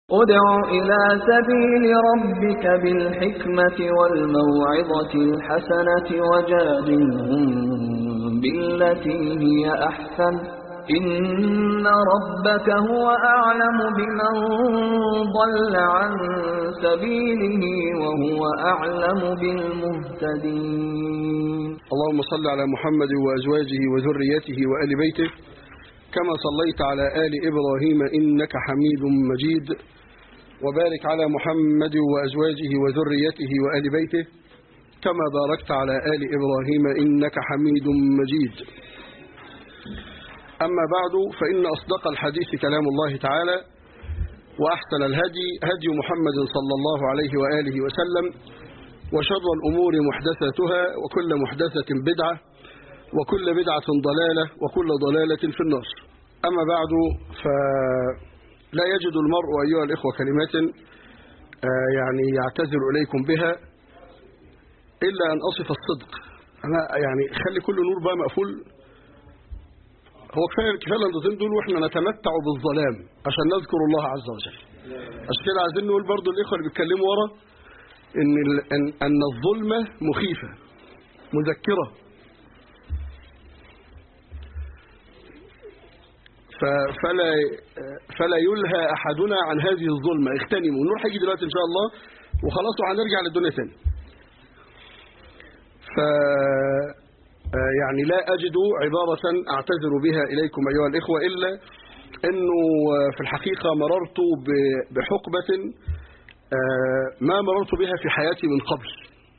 ادع إلى سبيل ربك بالحكمة والموعظة الحسنة وجادلهم بالتي هي أحسن إن ربك هو أعلم بمن ضل عن سبيله وهو أعلم بالمهتدين اللهم صل على محمد وأزواجه وذريته وآل بيته كما صليت على آل إبراهيم إنك حميد مجيد وبارك على محمد وأزواجه وذريته وآل بيته كما باركت على آل إبراهيم إنك حميد مجيد أما بعد فإن أصدق الحديث كلام الله تعالى وأحسن الهدي هدي محمد صلى الله عليه وآله وسلم وشر الأمور محدثاتها وكل محدثة بدعة وكل بدعة ضلالة وكل ضلالة في النار أما بعد فلا يجد المرء أيها الإخوة كلمات يعني يعتذر إليكم بها إلا أن أصف الصدق أنا يعني خلي كل نور بقى مقفول هو كفاية كفاية الأنضتين دول وإحنا نتمتع بالظلام عشان نذكر الله عز وجل عشان كده عايزين نقول برضو الإخوة اللي بيتكلموا ورا إن, أن, أن الظلمة مخيفة مذكرة فلا فلا يلهى احدنا عن هذه الظلمه اغتنموا النور هيجي دلوقتي ان شاء الله وخلاص وهنرجع للدنيا تاني ف يعني لا اجد عباره اعتذر بها اليكم ايها الاخوه الا انه في الحقيقه مررت بحقبه ما مررت بها في حياتي من قبل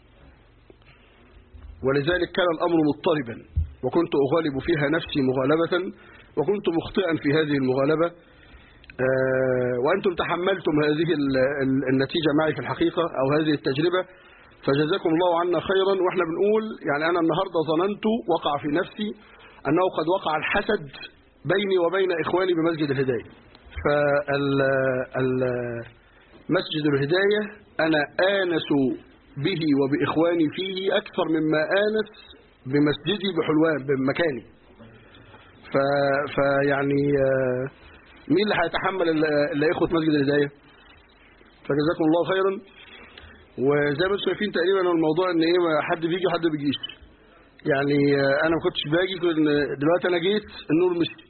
ولذلك كان الامر مضطربا وكنت اغالب فيها نفسي مغالبه وكنت مخطئا في هذه المغالبة وأنتم تحملتم هذه النتيجة معي في الحقيقة أو هذه التجربة فجزاكم الله عنا خيرا وإحنا بنقول يعني أنا النهاردة ظننت وقع في نفسي أنه قد وقع الحسد بيني وبين إخواني بمسجد الهداية فالمسجد الهداية أنا آنس به وبإخواني فيه أكثر مما آنس بمسجدي بحلوان بمكاني فيعني مين اللي هيتحمل اللي اخوه مسجد الهدايه فجزاكم الله خيرا وزي ما انتم شايفين تقريبا الموضوع ان ايه حد بيجي وحد ما بيجيش يعني انا ما كنتش باجي دلوقتي انا جيت النور مشي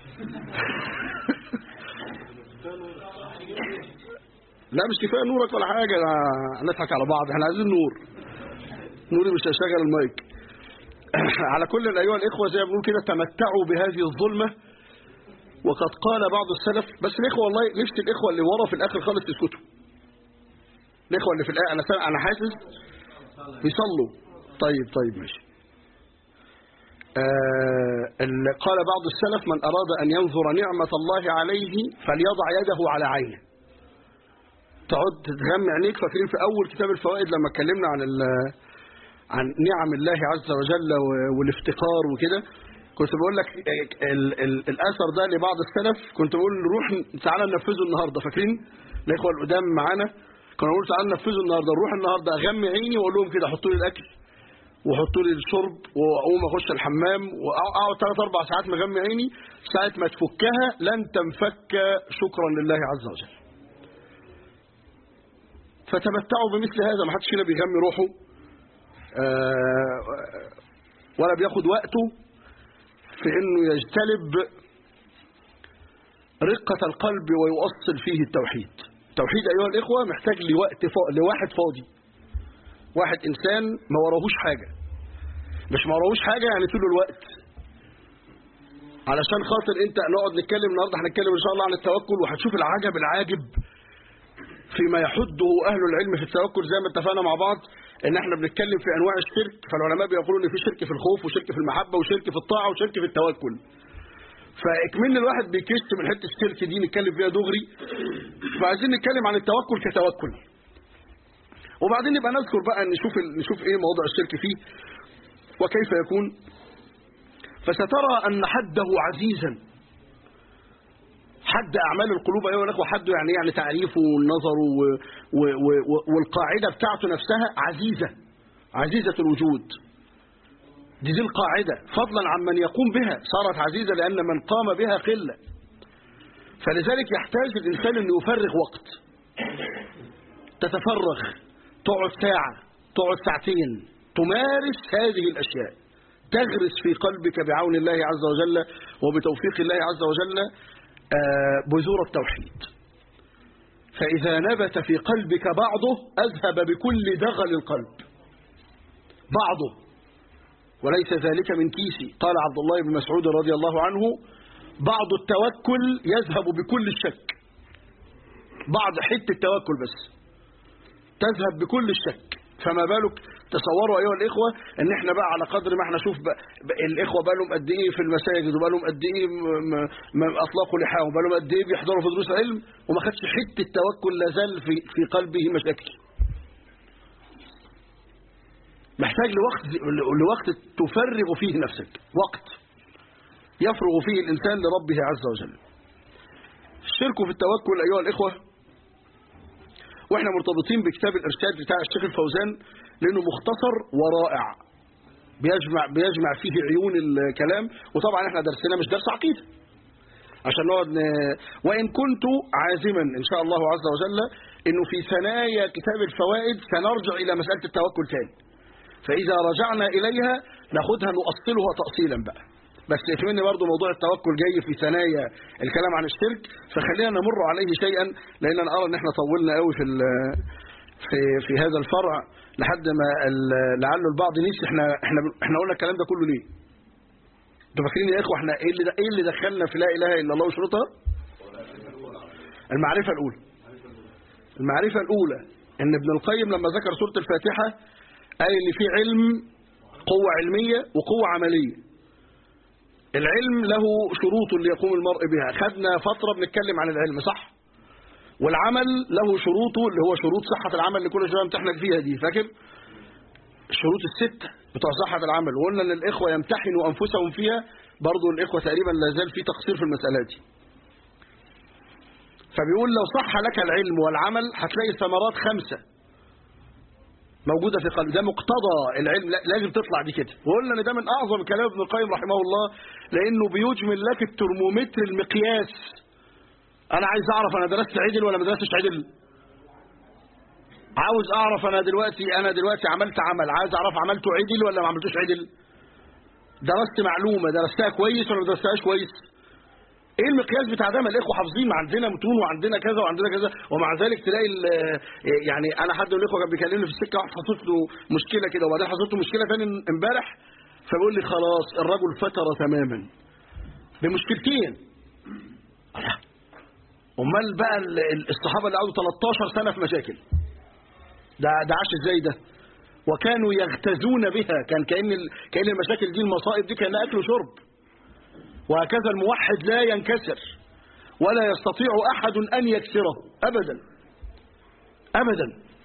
لا مش كفايه نورك ولا حاجه نضحك على بعض احنا عايزين نور نوري مش هشغل المايك على كل أيها الإخوة زي ما بنقول كده تمتعوا بهذه الظلمة وقد قال بعض السلف بس الإخوة والله نفس الإخوة اللي ورا في الآخر خالص يسكتوا الإخوة اللي في الآخر أنا أنا حاسس بيصلوا طيب طيب ماشي آه قال بعض السلف من أراد أن ينظر نعمة الله عليه فليضع يده على عينه تقعد تغمي عينيك فاكرين في أول كتاب الفوائد لما اتكلمنا عن عن نعم الله عز وجل والافتقار وكده كنت بقول لك ال ال الاثر ده لبعض السلف كنت بقول نروح تعالى ننفذه النهارده فاكرين الاخوه القدام معانا كنا نقول تعالى ننفذه النهارده نروح النهارده اغمي عيني واقول لهم كده حطوا لي الاكل وحطوا لي الشرب واقوم اخش الحمام واقعد ثلاث اربع ساعات مغمي عيني ساعه ما تفكها لن تنفك شكرا لله عز وجل فتمتعوا بمثل هذا ما حدش فينا بيغمي روحه ولا بياخد وقته في انه يجتلب رقة القلب ويؤصل فيه التوحيد التوحيد ايها الاخوة محتاج لوقت فا... لواحد فاضي واحد انسان ما وراهوش حاجة مش ما وراهوش حاجة يعني طول الوقت علشان خاطر انت نقعد نتكلم النهارده هنتكلم ان شاء الله عن التوكل وهتشوف العجب العاجب فيما يحده اهل العلم في التوكل زي ما اتفقنا مع بعض ان احنا بنتكلم في انواع الشرك فالعلماء بيقولوا ان في شرك في الخوف وشرك في المحبه وشرك في الطاعه وشرك في التوكل فاكمن الواحد بيكش من حته الشرك دي نتكلم فيها دغري فعايزين نتكلم عن التوكل كتوكل وبعدين نبقى نذكر بقى نشوف نشوف ايه موضوع الشرك فيه وكيف يكون فسترى ان حده عزيزا حد اعمال القلوب ايها الاخوه حده يعني يعني تعريفه والنظر و و و والقاعده بتاعته نفسها عزيزه عزيزه الوجود دي دي القاعده فضلا عن من يقوم بها صارت عزيزه لان من قام بها قله فلذلك يحتاج الإنسان أن يفرغ وقت تتفرغ تقعد ساعة تقعد ساعتين تمارس هذه الأشياء تغرس في قلبك بعون الله عز وجل وبتوفيق الله عز وجل آه، بذور التوحيد فإذا نبت في قلبك بعضه أذهب بكل دغل القلب بعضه وليس ذلك من كيسي قال عبد الله بن مسعود رضي الله عنه بعض التوكل يذهب بكل الشك بعض حتة التوكل بس تذهب بكل الشك فما بالك تصوروا ايها الاخوه ان احنا بقى على قدر ما احنا شوف بقى بقى الاخوه بقى لهم قد ايه في المساجد وبقى لهم قد ايه م- م- م- اطلقوا لحاهم وبقى لهم قد ايه بيحضروا في دروس علم وما خدش حته التوكل لا زال في في قلبه مشاكل محتاج لوقت لوقت تفرغ فيه نفسك وقت يفرغ فيه الانسان لربه عز وجل الشرك في التوكل ايها الاخوه واحنا مرتبطين بكتاب الارشاد بتاع الشيخ الفوزان لانه مختصر ورائع بيجمع بيجمع فيه عيون الكلام وطبعا احنا درسنا مش درس عقيده عشان نقعد ن... وان كنت عازما ان شاء الله عز وجل انه في ثنايا كتاب الفوائد سنرجع الى مساله التوكل تاني فاذا رجعنا اليها ناخدها نؤصلها تاصيلا بقى بس يكملني برضه موضوع التوكل جاي في ثنايا الكلام عن الشرك فخلينا نمر عليه شيئا لان انا ارى ان احنا طولنا قوي في ال- في في هذا الفرع لحد ما ال- لعل البعض نسي احنا احنا احنا قلنا الكلام ده كله ليه؟ انتوا فاكرين يا اخوه احنا ايه اللي ايه اللي دخلنا في لا اله الا الله وشروطها؟ المعرفه الاولى المعرفه الاولى ان ابن القيم لما ذكر سوره الفاتحه قال ان في علم قوه علميه وقوه عمليه العلم له شروط ليقوم المرء بها خدنا فترة بنتكلم عن العلم صح والعمل له شروطه اللي هو شروط صحة العمل اللي كل شوية امتحنك فيها دي فاكر الشروط الستة بتوع صحة العمل وقلنا ان الاخوة يمتحنوا انفسهم فيها برضو الاخوة تقريبا لا زال في تقصير في المسألة دي فبيقول لو صح لك العلم والعمل هتلاقي ثمرات خمسة موجودة في قلب ده مقتضى العلم لا- لازم تطلع دي كده وقلنا ان ده من اعظم كلام ابن القيم رحمه الله لانه بيجمل لك الترمومتر المقياس انا عايز اعرف انا درست عدل ولا ما درستش عدل عاوز اعرف انا دلوقتي انا دلوقتي عملت عمل عايز اعرف عملته عدل ولا ما عملتوش عدل درست معلومة درستها كويس ولا ما درستهاش كويس ايه المقياس بتاع ده ما الاخوه حافظين ما عندنا متون وعندنا كذا وعندنا كذا ومع ذلك تلاقي ال- يعني انا حد من الاخوه كان بيكلمني في السكه واحد حصلت له مشكله كده وبعدين حصلت له مشكله ثاني امبارح فبيقول لي خلاص الرجل فتر تماما بمشكلتين الله. امال بقى ال- ال- الصحابه اللي قعدوا 13 سنه في مشاكل ده ده عاش ازاي ده وكانوا يغتزون بها كان كان ال- كان المشاكل دي المصائب دي كانها اكل وشرب وهكذا الموحد لا ينكسر ولا يستطيع أحد أن يكسره أبدا أبدا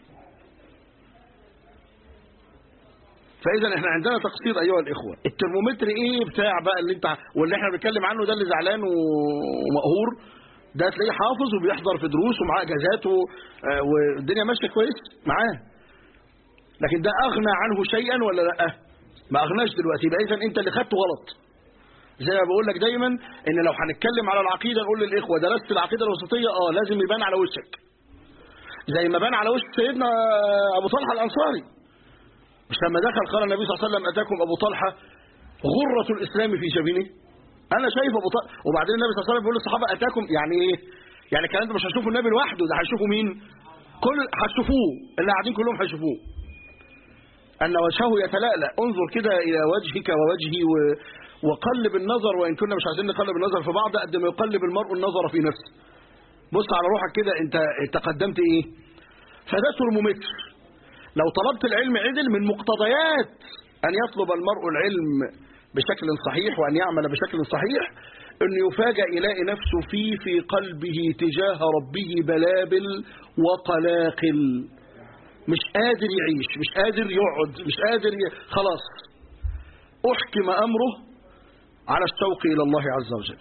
فإذا احنا عندنا تقصير أيها الإخوة الترمومتر إيه بتاع بقى اللي انت واللي احنا بنتكلم عنه ده اللي زعلان ومقهور ده تلاقيه حافظ وبيحضر في دروس ومعاه اجازات و- آه، والدنيا ماشيه كويس معاه لكن ده اغنى عنه شيئا ولا لا ما اغناش دلوقتي يبقى اذا انت اللي خدته غلط زي ما بقول لك دايما ان لو هنتكلم على العقيده نقول للاخوه درست العقيده الوسطيه اه لازم يبان على وشك زي ما بان على وش سيدنا ابو طلحه الانصاري مش لما دخل قال النبي صلى الله عليه وسلم اتاكم ابو طلحه غره الاسلام في جبينه انا شايف ابو طلحه وبعدين النبي صلى الله عليه وسلم بيقول للصحابه اتاكم يعني ايه يعني الكلام ده مش هتشوفوا النبي لوحده ده هيشوفوا مين كل هتشوفوه اللي قاعدين كلهم هيشوفوه أن وجهه يتلألأ انظر كده إلى وجهك ووجهي و... وقلب النظر وإن كنا مش عايزين نقلب النظر في بعض قد ما يقلب المرء النظر في نفسه بص على روحك كده أنت أنت قدمت إيه فده ترمومتر لو طلبت العلم عدل من مقتضيات أن يطلب المرء العلم بشكل صحيح وأن يعمل بشكل صحيح أن يفاجأ يلاقي نفسه فيه في قلبه تجاه ربه بلابل وقلاقل مش قادر يعيش مش قادر يقعد مش قادر ي... خلاص أحكم أمره على الشوق إلى الله عز وجل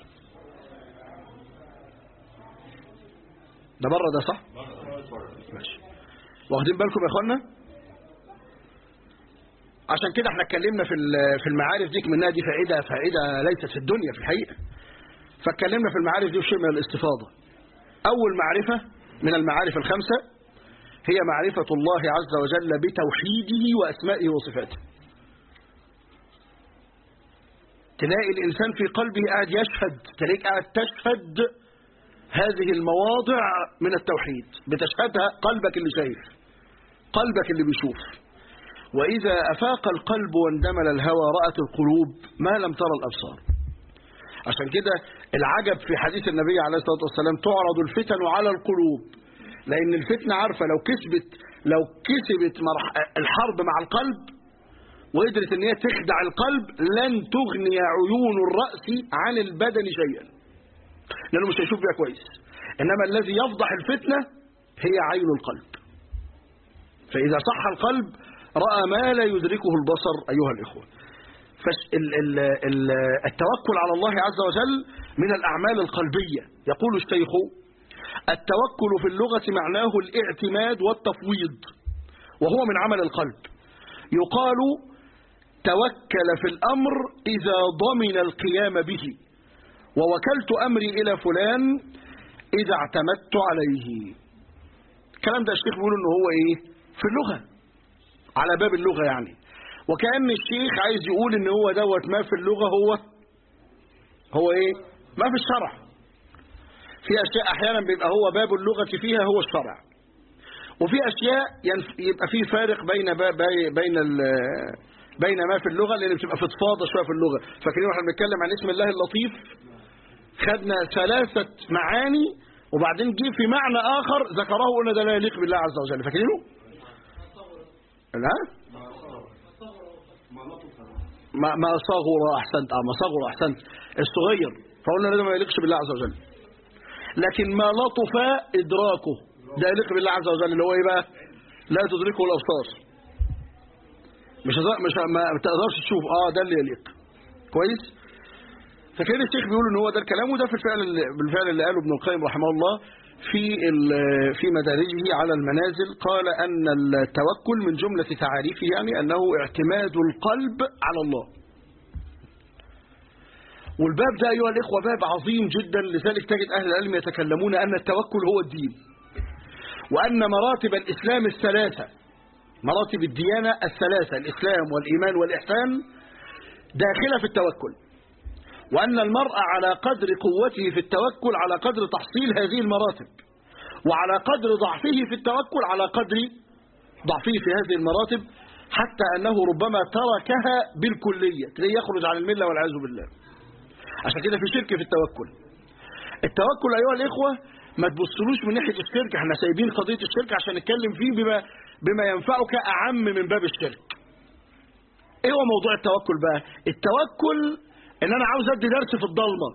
ده بره ده صح ماشي واخدين بالكم يا اخوانا عشان كده احنا اتكلمنا في ال- في المعارف دي منها دي فائده فائده ليست في الدنيا في الحقيقه فاتكلمنا في المعارف دي بشيء من الاستفاضة أول معرفة من المعارف الخمسة هي معرفة الله عز وجل بتوحيده وأسمائه وصفاته تلاقي الإنسان في قلبه قاعد يشهد تلاقيك قاعد تشهد هذه المواضع من التوحيد بتشهدها قلبك اللي شايف قلبك اللي بيشوف وإذا أفاق القلب واندمل الهوى رأت القلوب ما لم ترى الأبصار عشان كده العجب في حديث النبي عليه الصلاة والسلام تعرض الفتن على القلوب لأن الفتنة عارفة لو كسبت لو كسبت الحرب مع القلب وقدرت ان هي تخدع القلب لن تغني عيون الرأس عن البدن شيئا لأنه مش هيشوف بيها كويس إنما الذي يفضح الفتنة هي عين القلب فإذا صح القلب رأى ما لا يدركه البصر أيها الإخوة التوكل على الله عز وجل من الأعمال القلبية يقول الشيخ التوكل في اللغة معناه الاعتماد والتفويض وهو من عمل القلب يقال توكل في الأمر إذا ضمن القيام به ووكلت أمري إلى فلان إذا اعتمدت عليه الكلام ده الشيخ بيقول إنه هو إيه في اللغة على باب اللغة يعني وكأن الشيخ عايز يقول إن هو دوت ما في اللغة هو هو إيه ما في الشرع في أشياء أحيانا بيبقى هو باب اللغة فيها هو الشرع وفي أشياء يبقى في فارق بين بين بين ما في اللغة لأن بتبقى فضفاضة شوية في اللغة فاكرين واحنا بنتكلم عن اسم الله اللطيف خدنا ثلاثة معاني وبعدين جه في معنى آخر ذكره قلنا ده لا يليق بالله عز وجل فاكرينه؟ لا؟ ما ما صغر أحسنت آه ما صغر أحسنت الصغير فقلنا ده ما يليقش بالله عز وجل لكن ما لطف إدراكه ده يليق بالله عز وجل اللي هو إيه بقى؟ لا تدركه الأبصار مش مش ما تقدرش تشوف اه ده اللي يليق كويس فكان الشيخ بيقول ان هو ده الكلام وده في الفعل اللي بالفعل اللي قاله ابن القيم رحمه الله في في مدارجه على المنازل قال ان التوكل من جمله تعاريفه يعني انه اعتماد القلب على الله والباب ده ايها الاخوه باب عظيم جدا لذلك تجد اهل العلم يتكلمون ان التوكل هو الدين وان مراتب الاسلام الثلاثه مراتب الديانة الثلاثة الإسلام والإيمان والإحسان داخلة في التوكل وأن المرء على قدر قوته في التوكل على قدر تحصيل هذه المراتب وعلى قدر ضعفه في التوكل على قدر ضعفه في هذه المراتب حتى أنه ربما تركها بالكلية تلاقيه يخرج عن الملة والعياذ بالله عشان كده في شرك في التوكل التوكل أيها الإخوة ما تبصلوش من ناحية الشرك احنا سايبين قضية الشرك عشان نتكلم فيه بما بما ينفعك أعم من باب الشرك ايه هو موضوع التوكل بقى التوكل ان انا عاوز ادي درس في الضلمة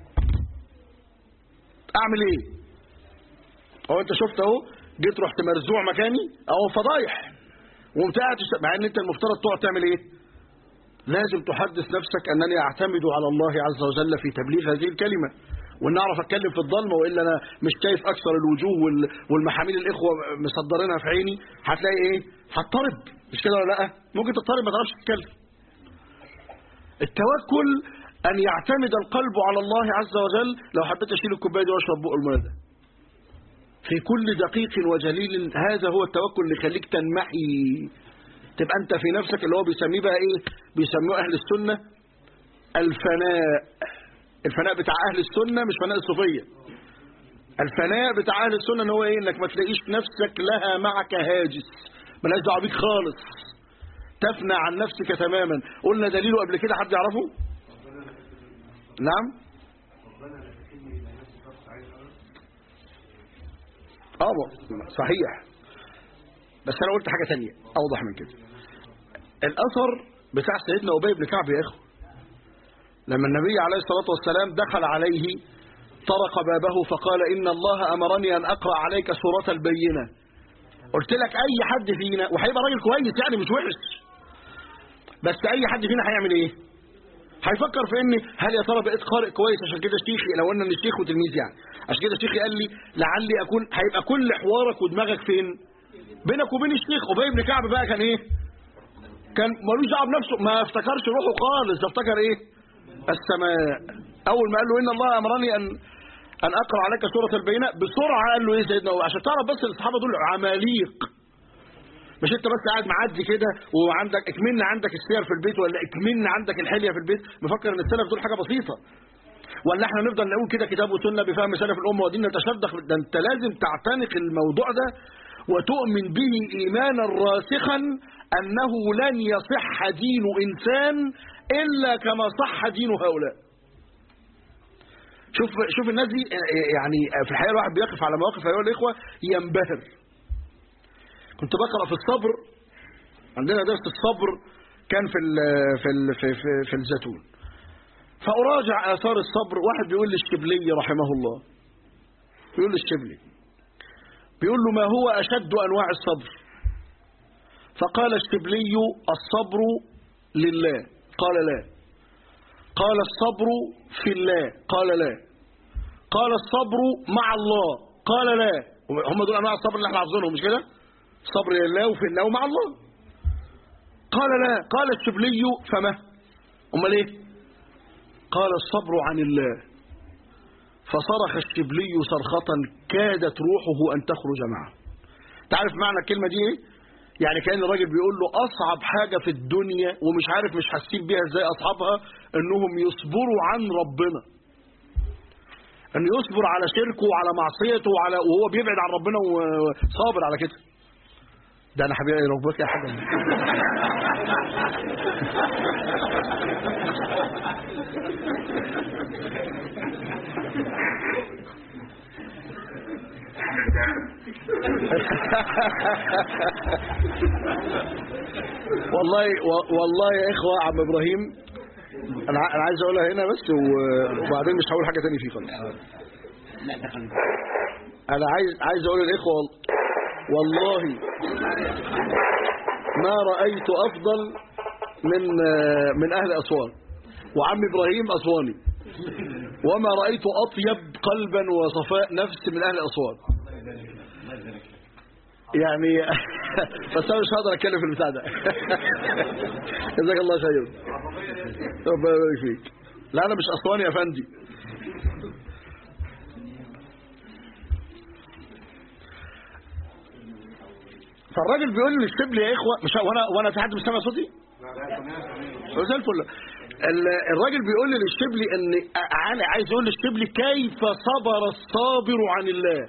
اعمل ايه هو انت شفت اهو جيت رحت مرزوع مكاني اهو فضايح وقمت قاعد مع ان انت المفترض تقعد تعمل ايه لازم تحدث نفسك انني اعتمد على الله عز وجل في تبليغ هذه الكلمة وان اعرف اتكلم في الضلمه والا انا مش شايف اكثر الوجوه والمحاميل الاخوه مصدرينها في عيني هتلاقي ايه هتطرب مش كده ولا لا ممكن تضطرب ما تعرفش تتكلم التوكل ان يعتمد القلب على الله عز وجل لو حبيت اشيل الكوبايه دي واشرب بق الميه ده في كل دقيق وجليل هذا هو التوكل اللي يخليك تنمحي تبقى انت في نفسك اللي هو بيسميه بقى ايه بيسموه اهل السنه الفناء الفناء بتاع اهل السنه مش فناء الصوفيه الفناء بتاع اهل السنه ان هو ايه انك ما تلاقيش نفسك لها معك هاجس ملهاش دعوه بيك خالص تفنى عن نفسك تماما قلنا دليله قبل كده حد يعرفه نعم اه صحيح بس انا قلت حاجه ثانيه اوضح من كده الاثر بتاع سيدنا ابي بن كعب يا اخوه لما النبي عليه الصلاة والسلام دخل عليه طرق بابه فقال إن الله أمرني أن أقرأ عليك سورة البينة قلت لك أي حد فينا وهيبقى راجل كويس يعني مش وحش بس أي حد فينا هيعمل إيه هيفكر في إن هل يا ترى بقيت قارئ كويس عشان كده شيخي لو قلنا إن الشيخ وتلميذ يعني عشان كده شيخي قال لي لعلي أكون هيبقى كل حوارك ودماغك فين بينك وبين الشيخ أبي بن كعب بقى كان إيه كان ملوش دعوه بنفسه ما افتكرش روحه خالص ده افتكر ايه السماء اول ما قال له ان الله امرني ان ان اقرا عليك سوره البينه بسرعه قال له ايه سيدنا أبو- عشان تعرف بس الصحابه دول عماليق مش انت بس قاعد معدي كده وعندك اكمن عندك السير في البيت ولا اكمن عندك الحليه في البيت مفكر ان السلف دول حاجه بسيطه ولا احنا نفضل نقول كده كتاب وسنه بفهم سلف الامه ودين نتشدق ده انت لازم تعتنق الموضوع ده وتؤمن به ايمانا راسخا انه لن يصح دين انسان الا كما صح دين هؤلاء شوف شوف الناس دي يعني في الحقيقه الواحد بيقف على مواقف ايها الاخوه ينبهر كنت بقرا في الصبر عندنا درس الصبر كان في ال في ال في, في, في الزيتون فأراجع آثار الصبر واحد بيقول للشبلي رحمه الله بيقول للشبلي بيقول له ما هو أشد أنواع الصبر فقال الشبلي الصبر لله قال لا قال الصبر في الله قال لا قال الصبر مع الله قال لا هم دول أنواع الصبر اللي احنا حافظينهم مش كده الصبر لله وفي الله ومع الله قال لا قال الشبلي فما امال ايه قال الصبر عن الله فصرخ الشبلي صرخة كادت روحه أن تخرج معه تعرف معنى الكلمة دي ايه يعني كان الراجل بيقول له أصعب حاجة في الدنيا ومش عارف مش حاسين بيها ازاي أصحابها أنهم يصبروا عن ربنا أن يصبر على شركه وعلى معصيته وعلى وهو بيبعد عن ربنا وصابر على كده ده أنا حبيبي ربك يا حاجة والله والله يا اخوه عم ابراهيم انا انا عايز اقولها هنا بس وبعدين مش هقول حاجه تاني فيه خالص انا عايز عايز اقول للاخوه والله ما رايت افضل من من اهل اسوان وعم ابراهيم اسواني وما رايت اطيب قلبا وصفاء نفس من اهل اسوان يعني بس انا مش هقدر اتكلم في البتاع ده جزاك الله خير ربنا يبارك فيك لا انا مش اسواني يا فندي فالراجل بيقول لي الشبل يا اخوه مش وانا وانا في حد مش سامع صوتي؟ زي الفل الراجل بيقول لي للشبلي ان انا عايز يقول للشبلي كيف صبر الصابر عن الله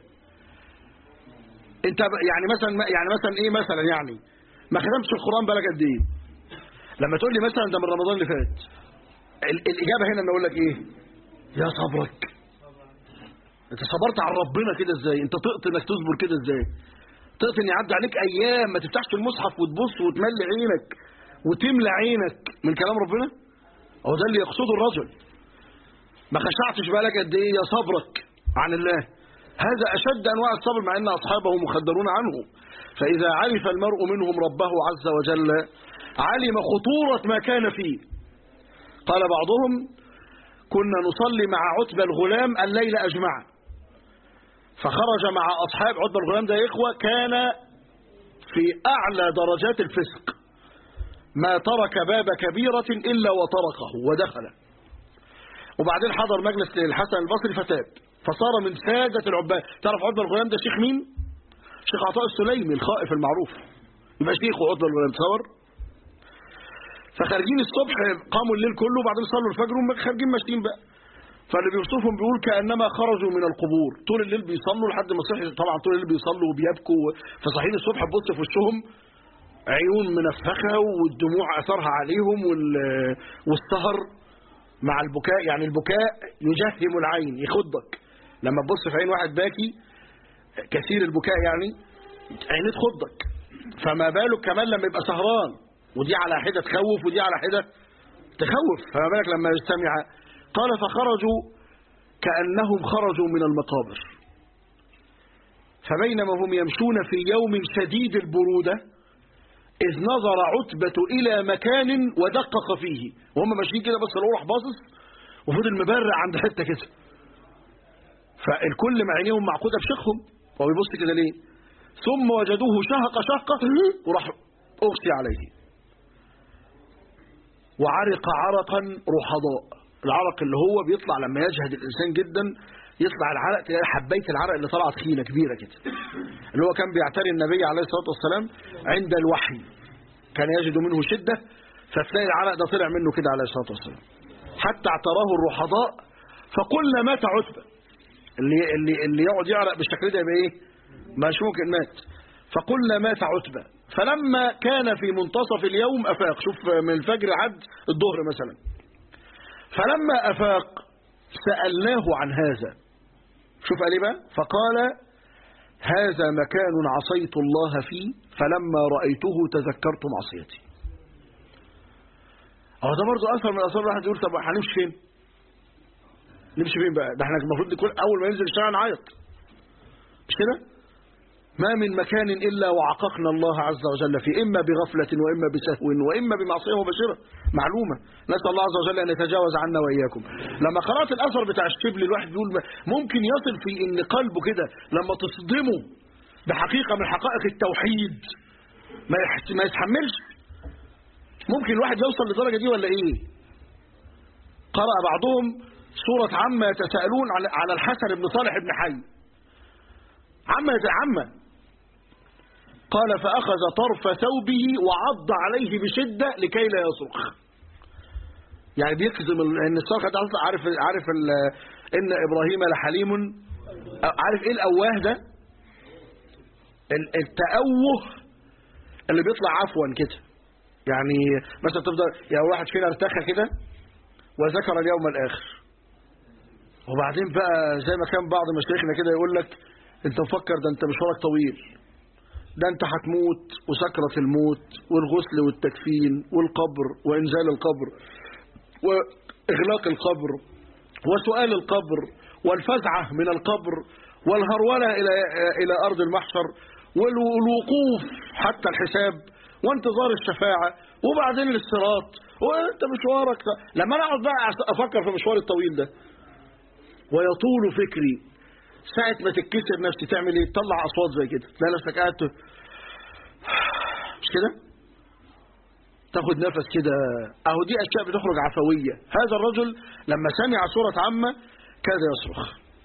انت يعني مثلا يعني مثلا ايه مثلا يعني ما ختمتش القران بالك قد ايه لما تقول لي مثلا ده من رمضان اللي فات الاجابه هنا ان اقول لك ايه يا صبرك انت صبرت على ربنا كده ازاي انت طقت انك تصبر كده ازاي طقت ان يعدي عليك ايام ما تفتحش المصحف وتبص وتملي عينك وتملى عينك من كلام ربنا هو ده اللي يقصده الرجل ما خشعتش بالك قد ايه يا صبرك عن الله هذا أشد أنواع الصبر مع أن أصحابه مخدرون عنه فإذا عرف المرء منهم ربه عز وجل علم خطورة ما كان فيه قال بعضهم كنا نصلي مع عتبة الغلام الليل أجمع فخرج مع أصحاب عتبة الغلام ده يا إخوة كان في أعلى درجات الفسق ما ترك باب كبيرة إلا وطرقه ودخل وبعدين حضر مجلس للحسن البصري فتاب فصار من سادة العباد تعرف عتبة الغلام ده شيخ مين شيخ عطاء السليمي الخائف المعروف يبقى شيخ عتبة الغلام تصور فخارجين الصبح قاموا الليل كله وبعدين صلوا الفجر وخارجين ماشيين بقى فاللي بيوصفهم بيقول كأنما خرجوا من القبور طول الليل بيصلوا لحد ما صحي طبعا طول الليل بيصلوا وبيبكوا فصحيين الصبح تبص في وشهم عيون منفخة والدموع أثرها عليهم والسهر مع البكاء يعني البكاء يجهم العين يخضك لما تبص في عين واحد باكي كثير البكاء يعني عينيه تخضك فما بالك كمان لما يبقى سهران ودي على حدة تخوف ودي على حدة تخوف فما بالك لما يستمع قال فخرجوا كأنهم خرجوا من المقابر فبينما هم يمشون في يوم شديد البرودة إذ نظر عتبة إلى مكان ودقق فيه وهم ماشيين كده بس راح باصص وفضل مبرع عند حتة كده فالكل مع عينيهم معقودة بشيخهم هو بيبص كده ليه ثم وجدوه شهق شهقة وراح أغشي عليه وعرق عرقا رحضاء العرق اللي هو بيطلع لما يجهد الإنسان جدا يطلع العرق تلاقي حبيت العرق اللي طلعت خينة كبيرة كده اللي هو كان بيعتري النبي عليه الصلاة والسلام عند الوحي كان يجد منه شدة فتلاقي العرق ده طلع منه كده عليه الصلاة والسلام حتى اعتراه الرحضاء فقلنا مات عتبة اللي اللي اللي يقعد يعرق بالشكل ده يبقى ايه مش ممكن مات فقلنا مات عتبة فلما كان في منتصف اليوم أفاق شوف من الفجر عد الظهر مثلا فلما أفاق سألناه عن هذا شوف قال ايه بقى فقال هذا مكان عصيت الله فيه فلما رأيته تذكرت معصيتي اهو ده برضه اثر من اثار الواحد يقول طب هنمشي فين نمشي فين بقى ده احنا المفروض نكون اول ما ينزل الشارع نعيط مش كده ما من مكان الا وعققنا الله عز وجل فيه اما بغفله واما بسهو واما بمعصيه مباشره معلومه نسال الله عز وجل ان يتجاوز عنا واياكم لما قرات الاثر بتاع الشبل الواحد بيقول ممكن يصل في ان قلبه كده لما تصدمه بحقيقه من حقائق التوحيد ما ما يتحملش ممكن الواحد يوصل للدرجة دي ولا ايه قرأ بعضهم سورة عما يتساءلون على الحسن بن صالح بن حي عما عما قال فأخذ طرف ثوبه وعض عليه بشدة لكي لا يصرخ يعني بيكذب ان الصرخة ده عارف عارف ان ابراهيم لحليم عارف ايه الاواه ده التأوه اللي بيطلع عفوا كده يعني مثلا تفضل يعني واحد فينا ارتخى كده وذكر اليوم الآخر وبعدين بقى زي ما كان بعض مشايخنا كده يقول لك انت مفكر ده انت مشوارك طويل ده انت هتموت وسكرة الموت والغسل والتكفين والقبر وانزال القبر واغلاق القبر وسؤال القبر والفزعة من القبر والهرولة إلى إلى أرض المحشر والوقوف حتى الحساب وانتظار الشفاعة وبعدين الصراط وانت مشوارك لما انا اقعد بقى افكر في المشوار الطويل ده ويطول فكري ساعة ما تتكسر نفسي تعمل ايه تطلع اصوات زي كده تلاقي نفسك قاعد مش كده تاخد نفس كده اهو دي اشياء بتخرج عفوية هذا الرجل لما سمع سورة عامة كاد يصرخ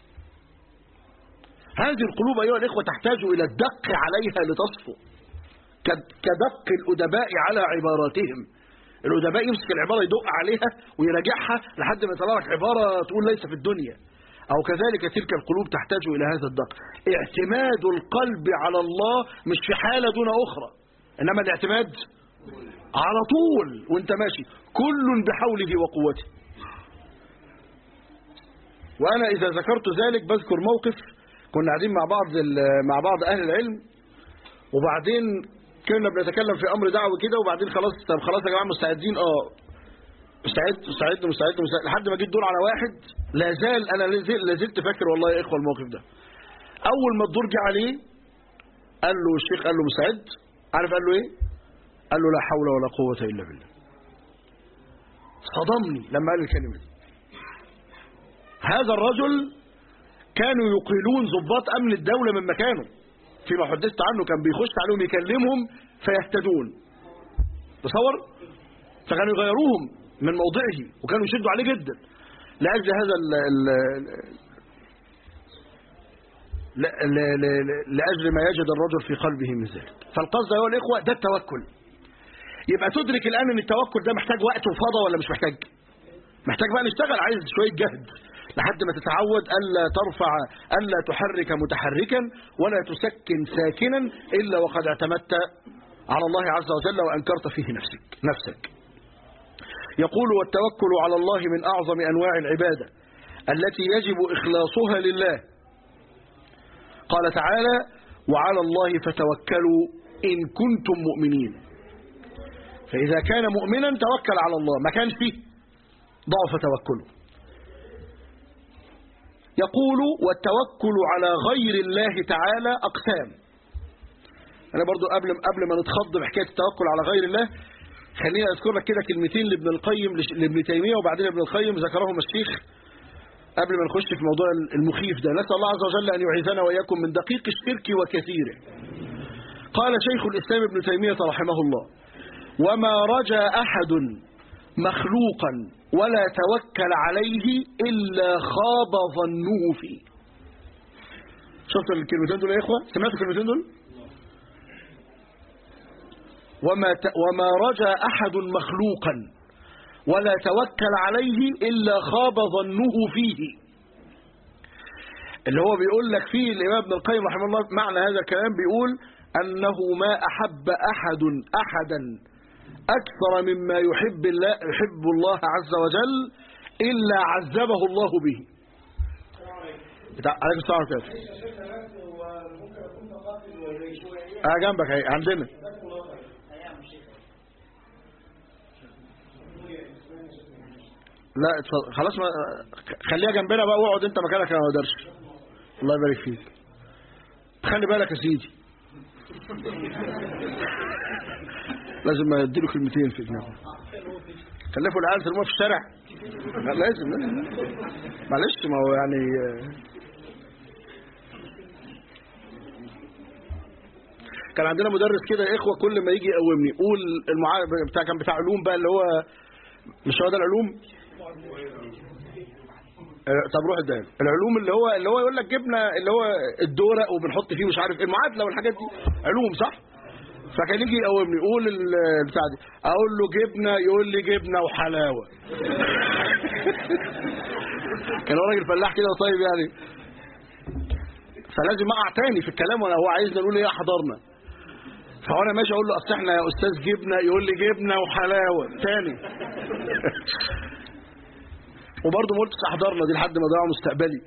هذه القلوب ايها الاخوة تحتاج الى الدق عليها لتصفو كدق الأدباء على عباراتهم الأدباء يمسك العبارة يدق عليها ويراجعها لحد ما يطلع لك عبارة تقول ليس في الدنيا أو كذلك تلك القلوب تحتاج إلى هذا الدق اعتماد القلب على الله مش في حالة دون أخرى إنما الاعتماد على طول وانت ماشي كل بحوله وقوته وأنا إذا ذكرت ذلك بذكر موقف كنا قاعدين مع بعض مع بعض أهل العلم وبعدين كنا بنتكلم في امر دعوي كده وبعدين خلاص طب خلاص يا جماعه مستعدين اه مستعد مستعد مستعد مستعد لحد ما جيت دور على واحد لا زال انا لا زلت فاكر والله يا اخوه الموقف ده اول ما الدور جه عليه قال له الشيخ قال له مستعد عارف قال له ايه قال له لا حول ولا قوه الا بالله صدمني لما قال الكلمه دي هذا الرجل كانوا يقيلون ضباط امن الدوله من مكانه فيما حدثت عنه كان بيخش عليهم يكلمهم فيهتدون تصور فكانوا يغيروهم من موضعه وكانوا يشدوا عليه جدا لأجل هذا ال ال لأجل ما يجد الرجل في قلبه من ذلك فالقصد أيها الإخوة ده التوكل يبقى تدرك الآن أن التوكل ده محتاج وقت وفضى ولا مش محتاج محتاج بقى نشتغل عايز شوية جهد لحد ما تتعود ألا ترفع ألا تحرك متحركا ولا تسكن ساكنا إلا وقد اعتمدت على الله عز وجل وأنكرت فيه نفسك نفسك يقول والتوكل على الله من أعظم أنواع العبادة التي يجب إخلاصها لله قال تعالى وعلى الله فتوكلوا إن كنتم مؤمنين فإذا كان مؤمنا توكل على الله ما كانش فيه ضعف توكله يقول والتوكل على غير الله تعالى أقسام أنا برضو قبل قبل ما نتخض بحكاية التوكل على غير الله خليني أذكر لك كده كلمتين لابن القيم لابن تيمية وبعدين ابن القيم ذكرهم الشيخ قبل ما نخش في موضوع المخيف ده نسأل الله عز وجل أن يعيذنا وإياكم من دقيق الشرك وكثيره قال شيخ الإسلام ابن تيمية رحمه الله وما رجى أحد مخلوقا ولا توكل عليه إلا خاب ظنه فيه شفت الكلمتين دول يا إخوة سمعتوا الكلمتين دول وما, ت... وما رجى أحد مخلوقا ولا توكل عليه إلا خاب ظنه فيه اللي هو بيقول لك فيه الإمام ابن القيم رحمه الله معنى هذا الكلام بيقول أنه ما أحب أحد أحدا أكثر مما يحب الله, يحب الله عز وجل إلا عذبه الله به بتاع عليكم السلام عليكم اه جنبك اهي عندنا لا اتفضل خلاص ما خليها جنبنا بقى واقعد انت مكانك انا ما اقدرش الله يبارك فيك خلي بالك يا سيدي لازم اديله كلمتين في دماغه كلفوا العيال ترموها في الشارع لا لازم لازم معلش ما هو يعني كان عندنا مدرس كده يا اخوه كل ما يجي يقومني يقول المعا... بتاع كان بتاع علوم بقى اللي هو مش هو ده العلوم آه، طب روح اديها العلوم اللي هو اللي هو يقول لك جبنا اللي هو الدورق وبنحط فيه مش عارف ايه المعادله والحاجات دي علوم صح فكان يجي يقومني يقول البتاع دي اقول له جبنه يقول لي جبنه وحلاوه كان هو راجل فلاح كده طيب يعني فلازم اقع تاني في الكلام وانا هو عايزنا نقول ايه حضرنا فانا ماشي اقول له اصل احنا يا استاذ جبنه يقول لي جبنه وحلاوه تاني وبرضه ما قلتش احضرنا دي لحد ما ضيع مستقبلي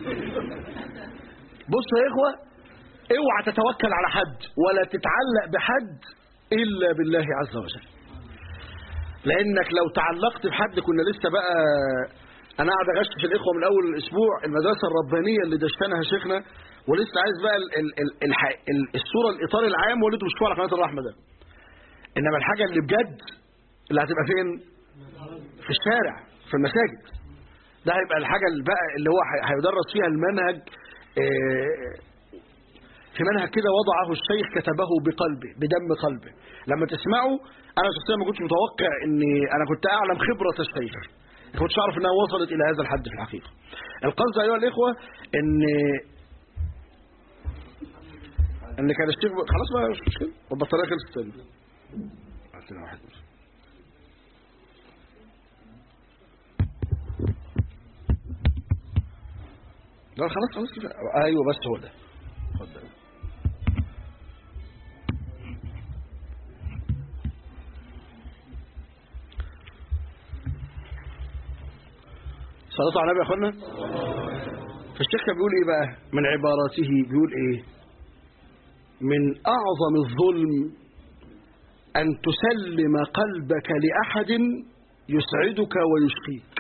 بصوا يا اخوه اوعى تتوكل على حد ولا تتعلق بحد الا بالله عز وجل لانك لو تعلقت بحد كنا لسه بقى انا قاعد اغشش الاخوه من اول الاسبوع المدرسه الربانيه اللي دشتنها شيخنا ولسه عايز بقى ال ال ال ال ال الصوره الاطار العام واللي انتوا بتشوفوه على قناه الرحمه ده انما الحاجه اللي بجد اللي هتبقى فين في الشارع في المساجد ده هيبقى الحاجه اللي بقى اللي هو هي- هيدرس فيها المنهج آه، في منهج كده وضعه الشيخ كتبه بقلبه بدم قلبه لما تسمعه انا شخصيا ما كنتش متوقع اني انا كنت اعلم خبره الشيخ ما كنتش اعرف انها وصلت الى هذا الحد في الحقيقه القصد ايها الاخوه ان ان كان الشيخ خلاص بقى مش مشكله البطاريه خلصت تاني عندنا واحد بس. لا خلاص خلاص كده ايوه بس هو ده خد ده صلاة على النبي يا اخوانا فالشيخ كان بيقول ايه بقى من عباراته بيقول ايه من اعظم الظلم ان تسلم قلبك لاحد يسعدك ويشقيك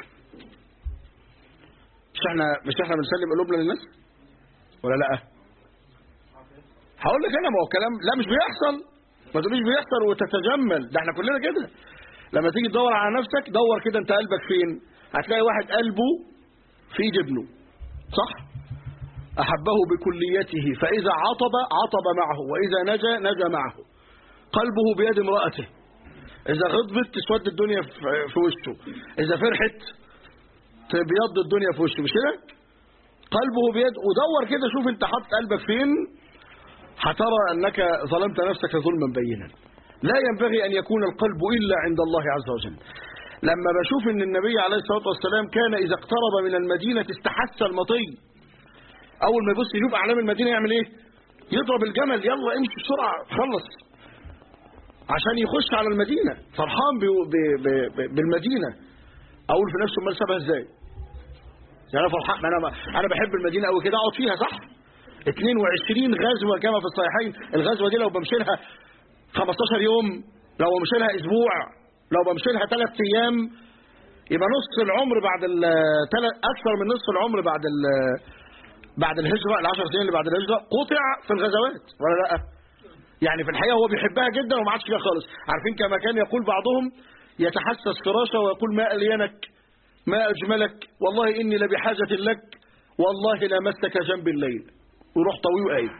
مش احنا مش احنا بنسلم قلوبنا للناس ولا لا هقول لك انا ما هو الكلام لا مش بيحصل ما تقوليش بيحصل وتتجمل ده احنا كلنا كده لما تيجي تدور على نفسك دور كده انت قلبك فين هتلاقي واحد قلبه في ابنه صح احبه بكليته فاذا عطب عطب معه واذا نجا نجا معه قلبه بيد امراته اذا غضبت تسود الدنيا في في وشه اذا فرحت تبيض الدنيا في وشه مش كده قلبه بيد ودور كده شوف انت حاطط قلبك فين هترى انك ظلمت نفسك ظلما بينا لا ينبغي ان يكون القلب الا عند الله عز وجل لما بشوف ان النبي عليه الصلاه والسلام كان اذا اقترب من المدينه استحث المطي اول ما يبص يشوف اعلام المدينه يعمل ايه يضرب الجمل يلا امشي بسرعه خلص عشان يخش على المدينه فرحان ب... ب... ب... ب... بالمدينه اقول في نفسه امال سابها ازاي يعني انا فرحان انا انا بحب المدينه قوي كده اقعد فيها صح 22 غزوه كما في الصحيحين الغزوه دي لو بمشي لها 15 يوم لو بمشي لها اسبوع لو بمشي لها 3 ايام يبقى نص العمر بعد ال اكثر من نصف العمر بعد ال بعد الهجره ال10 سنين اللي بعد الهجره قطع في الغزوات ولا لا يعني في الحقيقه هو بيحبها جدا وما عادش فيها خالص عارفين كما كان يقول بعضهم يتحسس فراشه ويقول ما الينك ما اجملك والله اني لبحاجه لك والله لمسك جنب الليل ويروح طوي وقايم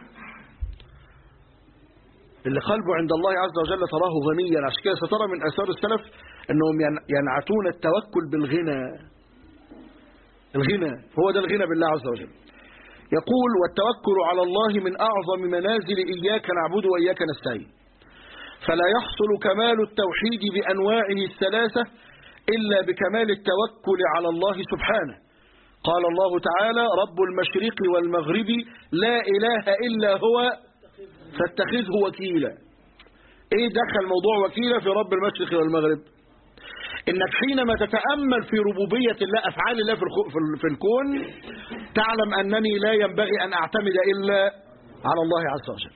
اللي قلبه عند الله عز وجل تراه غنيا عشان كده سترى من اثار السلف انهم ين- ينعتون التوكل بالغنى الغنى هو ده الغنى بالله عز وجل يقول والتوكل على الله من أعظم منازل إياك نعبد وإياك نستعين فلا يحصل كمال التوحيد بأنواعه الثلاثة إلا بكمال التوكل على الله سبحانه قال الله تعالى رب المشرق والمغرب لا إله إلا هو فاتخذه وكيلا إيه دخل موضوع وكيلا في رب المشرق والمغرب إنك حينما تتأمل في ربوبية الله أفعال الله في الخ- في ال- في الكون تعلم أنني لا ينبغي أن أعتمد إلا على الله عز وجل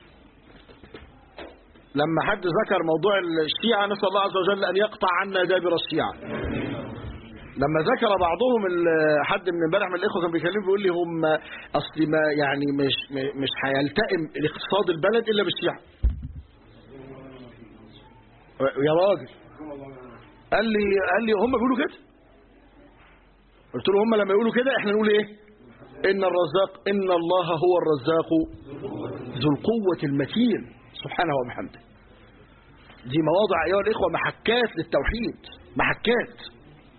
لما حد ذكر موضوع الشيعة نسأل الله عز وجل أن يقطع عنا دابر الشيعة لما ذكر بعضهم ال- حد من امبارح من الاخوه كان بيكلمني بيقول لي هم اصل ما يعني مش مش هيلتئم الاقتصاد البلد الا بالشيعه يا راجل قال لي قال لي هم بيقولوا كده قلت له هم لما يقولوا كده احنا نقول ايه ان الرزاق ان الله هو الرزاق ذو القوه المتين سبحانه وبحمده دي مواضع ايها الاخوه محكات للتوحيد محكات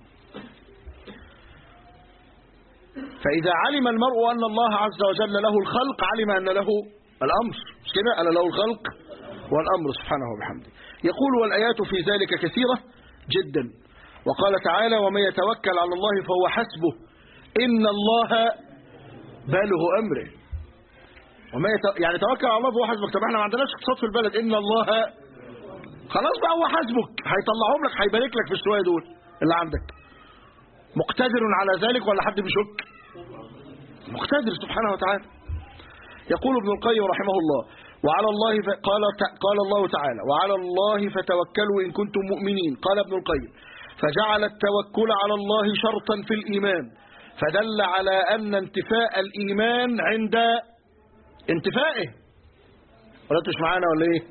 فإذا علم المرء أن الله عز وجل له الخلق علم أن له الأمر مش كده أنا له الخلق والأمر سبحانه وبحمده يقول والآيات في ذلك كثيرة جدا وقال تعالى ومن يتوكل على الله فهو حسبه إن الله بالغ أمره وما يت... يعني توكل على الله فهو حسبك طب احنا ما عندناش اقتصاد في البلد إن الله خلاص بقى هو حسبك هيطلعهم لك هيبارك لك في الشوية دول اللي عندك مقتدر على ذلك ولا حد بيشك مقتدر سبحانه وتعالى يقول ابن القيم رحمه الله وعلى الله ف... قال قال الله تعالى وعلى الله فتوكلوا إن كنتم مؤمنين قال ابن القيم فجعل التوكل على الله شرطا في الإيمان فدل على أن انتفاء الإيمان عند انتفائه ولا انتوا مش معانا ولا ايه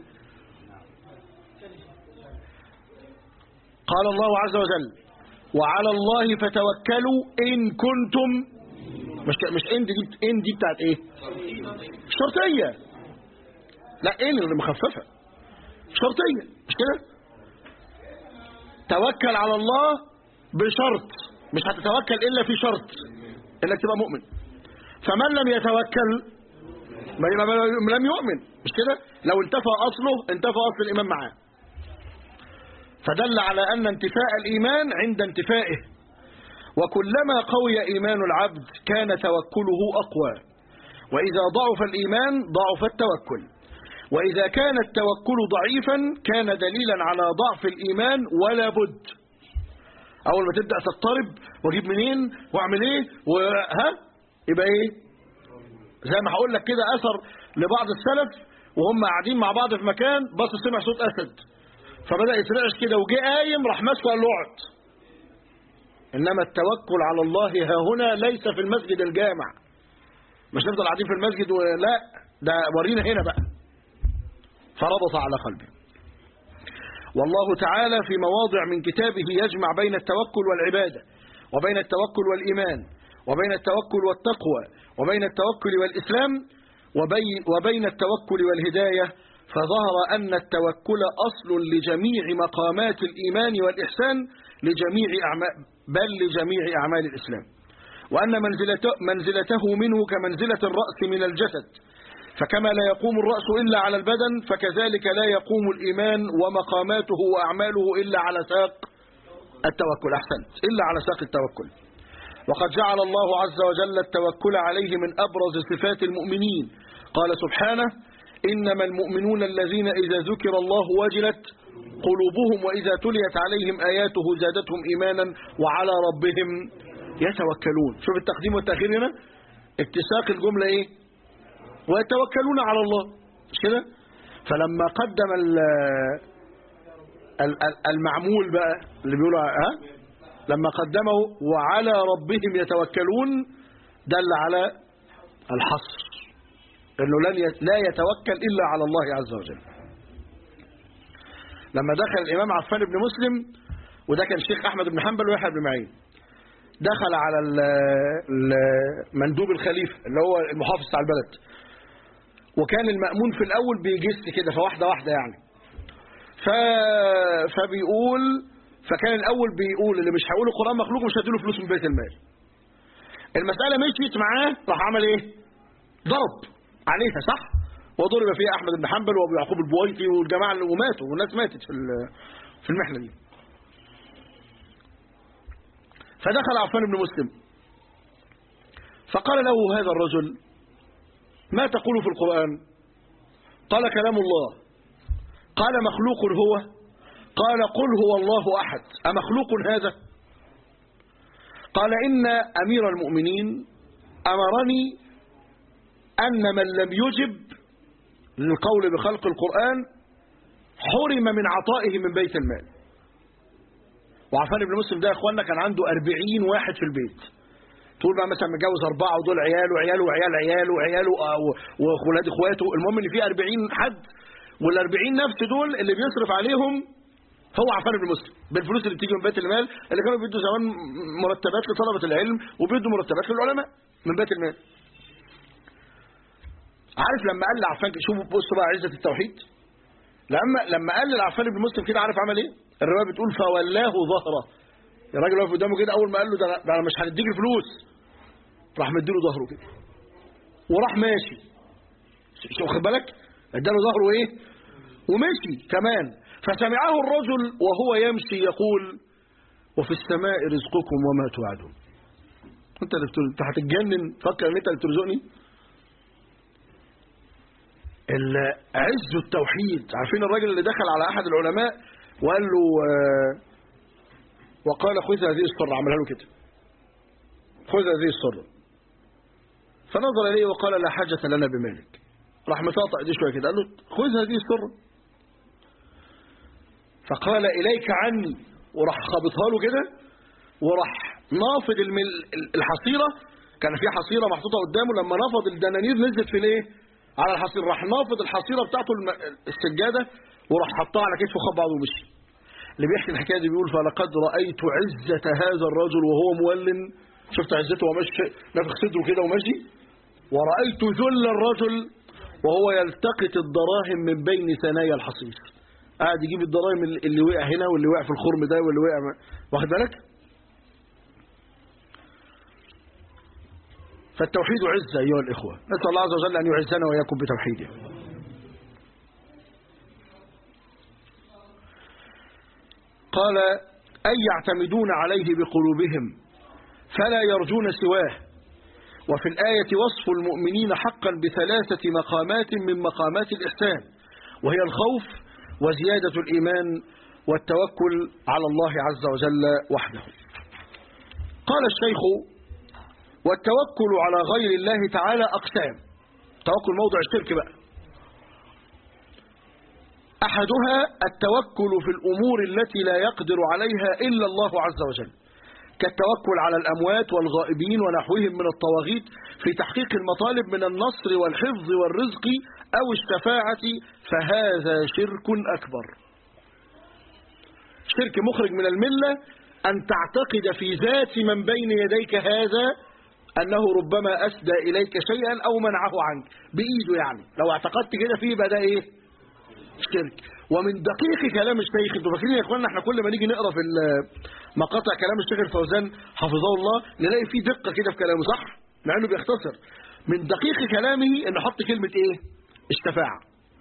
قال الله عز وجل وعلى الله فتوكلوا إن كنتم مش مش إن دي إن دي بتاعت إيه شرطية لا إن اللي مخففة شرطية مش كده توكل على الله بشرط مش هتتوكل إلا في شرط إنك تبقى مؤمن فمن لم يتوكل ما يبقى ما لم يؤمن مش كده لو انتفى أصله انتفى أصل الإيمان معاه فدل على أن انتفاء الإيمان عند انتفائه وكلما قوي إيمان العبد كان توكله أقوى وإذا ضعف الإيمان ضعف التوكل وإذا كان التوكل ضعيفا كان دليلا على ضعف الإيمان ولا بد أول ما تبدأ تضطرب واجيب منين واعمل ايه وها يبقى ايه زي ما هقول لك كده أثر لبعض السلف وهم قاعدين مع بعض في مكان بص سمع صوت أسد فبدأ يترعش كده وجه قايم راح ماسكه قال له اقعد انما التوكل على الله ها هنا ليس في المسجد الجامع مش نفضل قاعدين في المسجد ولا ده ورينا هنا بقى فربط على قلبه والله تعالى في مواضع من كتابه يجمع بين التوكل والعبادة وبين التوكل والإيمان وبين التوكل والتقوى وبين التوكل والإسلام وبين, وبين التوكل والهداية فظهر أن التوكل أصل لجميع مقامات الإيمان والإحسان لجميع أعمال بل لجميع أعمال الإسلام وأن منزلته, منزلته منه كمنزلة الرأس من الجسد فكما لا يقوم الرأس إلا على البدن فكذلك لا يقوم الإيمان ومقاماته وأعماله إلا على ساق التوكل أحسنت إلا على ساق التوكل وقد جعل الله عز وجل التوكل عليه من أبرز صفات المؤمنين قال سبحانه إنما المؤمنون الذين إذا ذكر الله وجلت قلوبهم وإذا تليت عليهم آياته زادتهم إيمانا وعلى ربهم يتوكلون شوف التقديم والتأخير هنا اتساق الجملة إيه ويتوكلون على الله مش كده فلما قدم المعمول بقى اللي بيقولوا ها لما قدمه وعلى ربهم يتوكلون دل على الحصر انه لن لا يتوكل الا على الله عز وجل لما دخل الامام عفان بن مسلم وده كان الشيخ احمد بن حنبل ويحيى بن معين دخل على مندوب الخليفه اللي هو المحافظ بتاع البلد وكان المأمون في الاول بيجس كده فواحده واحده يعني ف... فبيقول فكان الاول بيقول اللي مش هيقول القران مخلوق مش هديله فلوس من بيت المال المساله مشيت معاه راح عمل ايه ضرب عليها صح وضرب فيها احمد بن حنبل وابو يعقوب البويطي والجماعه اللي وماتوا والناس ماتت في في المحنه دي فدخل عفان بن مسلم فقال له هذا الرجل ما تقول في القرآن قال كلام الله قال مخلوق هو قال قل هو الله أحد أمخلوق هذا قال إن أمير المؤمنين أمرني أن من لم يجب للقول بخلق القرآن حرم من عطائه من بيت المال وعفان بن مسلم ده يا اخوانا كان عنده 40 واحد في البيت تقول بقى مثلا متجوز أربعة ودول عياله وعياله وعيال عياله وعياله وولاد إخواته المهم إن في 40 حد وال 40 نفس دول اللي بيصرف عليهم هو عفان بن مسلم بالفلوس اللي بتيجي من بيت المال اللي كانوا بيدوا زمان مرتبات لطلبة العلم وبيدوا مرتبات للعلماء من بيت المال عارف لما قال لعفان شوفوا بصوا بقى عزة التوحيد لما لما قال لعفان بن مسلم كده عارف عمل ايه الروايه بتقول فولاه ظهره الراجل واقف قدامه كده اول ما قال له ده انا مش هنديك الفلوس راح مديله ظهره كده وراح ماشي شو واخد بالك اداله ظهره ايه ومشي كمان فسمعه الرجل وهو يمشي يقول وفي السماء رزقكم وما توعدون انت اللي انت هتتجنن فكر ان انت اللي بترزقني عز التوحيد عارفين الراجل اللي دخل على احد العلماء وقال له آه وقال خذ هذه السرة عملها له كده خذ هذه السرة فنظر إليه وقال لا حاجة لنا بمالك راح مطاطع دي شوية كده قال له خذ هذه السرة فقال إليك عني وراح خابطها له كده وراح نافض الحصيرة كان في حصيرة محطوطة قدامه لما نفض الدنانير نزلت في الايه على الحصيرة راح نافض الحصيرة بتاعته السجادة وراح حطها على كتفه وخب بعضه ومشي اللي بيحكي الحكايه دي بيقول فلقد رايت عزه هذا الرجل وهو مولن شفت عزته وهو ماشي نافخ صدره كده وماشي ورايت ذل الرجل وهو يلتقط الدراهم من بين ثنايا الحصير قاعد يجيب الدراهم اللي وقع هنا واللي وقع في الخرم ده واللي وقع واخد بالك فالتوحيد عزه ايها الاخوه نسال الله عز وجل ان يعزنا واياكم بتوحيده قال أي يعتمدون عليه بقلوبهم فلا يرجون سواه وفي الآية وصف المؤمنين حقا بثلاثة مقامات من مقامات الإحسان وهي الخوف وزيادة الإيمان والتوكل على الله عز وجل وحده قال الشيخ والتوكل على غير الله تعالى أقسام توكل موضع الشرك بقى أحدها التوكل في الأمور التي لا يقدر عليها إلا الله عز وجل كالتوكل على الأموات والغائبين ونحوهم من الطواغيت في تحقيق المطالب من النصر والحفظ والرزق أو الشفاعة فهذا شرك أكبر شرك مخرج من الملة أن تعتقد في ذات من بين يديك هذا أنه ربما أسدى إليك شيئا أو منعه عنك بإيده يعني لو اعتقدت كده فيه بدأ إيه شرك ومن دقيق كلام الشيخ انتوا فاكرين يا اخوانا احنا كل ما نيجي نقرا في مقاطع كلام الشيخ الفوزان حفظه الله نلاقي فيه دقه كده في كلامه صح مع انه بيختصر من دقيق كلامه انه حط كلمه ايه الشفاعه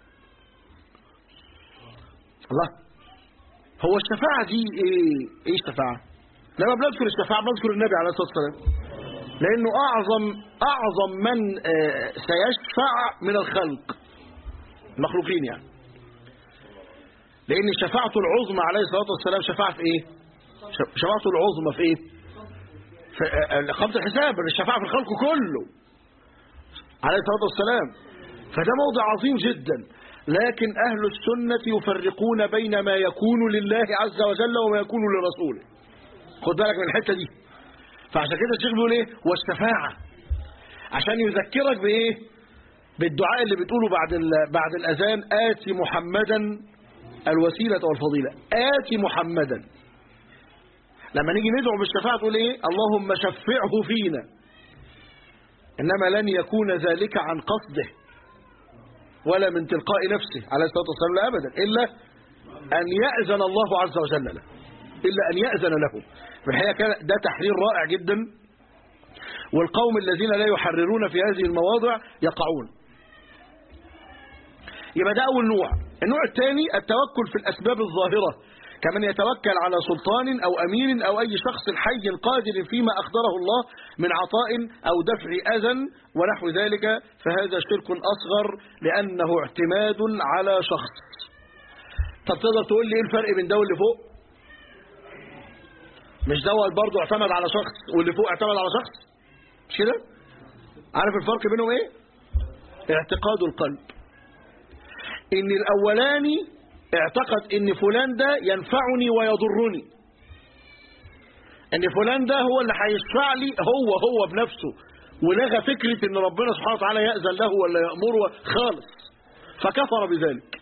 الله هو الشفاعه دي ايه ايه الشفاعه لما بنذكر الشفاعه بنذكر النبي عليه الصلاه والسلام لانه اعظم اعظم من سيشفع من الخلق المخلوقين يعني لأن شفاعته العظمى عليه الصلاة والسلام شفاعة في إيه شفاعته العظمى في إيه في قبض الحساب الشفاعة في الخلق كله عليه الصلاة والسلام فده موضع عظيم جدا لكن أهل السنة يفرقون بين ما يكون لله عز وجل وما يكون لرسوله خد بالك من الحتة دي فعشان كده الشيخ بيقول ايه والشفاعة عشان يذكرك بايه بالدعاء اللي بتقوله بعد بعد الاذان آتي محمدا الوسيلة والفضيلة آتي محمدا لما نيجي ندعو بالشفاعة تقول ايه اللهم شفعه فينا انما لن يكون ذلك عن قصده ولا من تلقاء نفسه عليه الصلاة والسلام لا أبدا إلا أن يأذن الله عز وجل له إلا أن يأذن له في الحقيقة كان ده تحرير رائع جدا والقوم الذين لا يحررون في هذه المواضع يقعون يبقى ده أول نوع النوع الثاني التوكل في الأسباب الظاهرة كمن يتوكل على سلطان أو أمير أو أي شخص حي قادر فيما أقدره الله من عطاء أو دفع أذى ونحو ذلك فهذا شرك أصغر لأنه اعتماد على شخص طب تقدر تقول لي ايه الفرق بين ده واللي فوق مش ده برضه اعتمد على شخص واللي فوق اعتمد على شخص مش كده عارف الفرق بينهم ايه اعتقاد القلب ان الاولاني اعتقد ان فلان ده ينفعني ويضرني ان فلان ده هو اللي هيشفع لي هو هو بنفسه ولغى فكرة ان ربنا سبحانه وتعالى يأذن له ولا يأمره خالص فكفر بذلك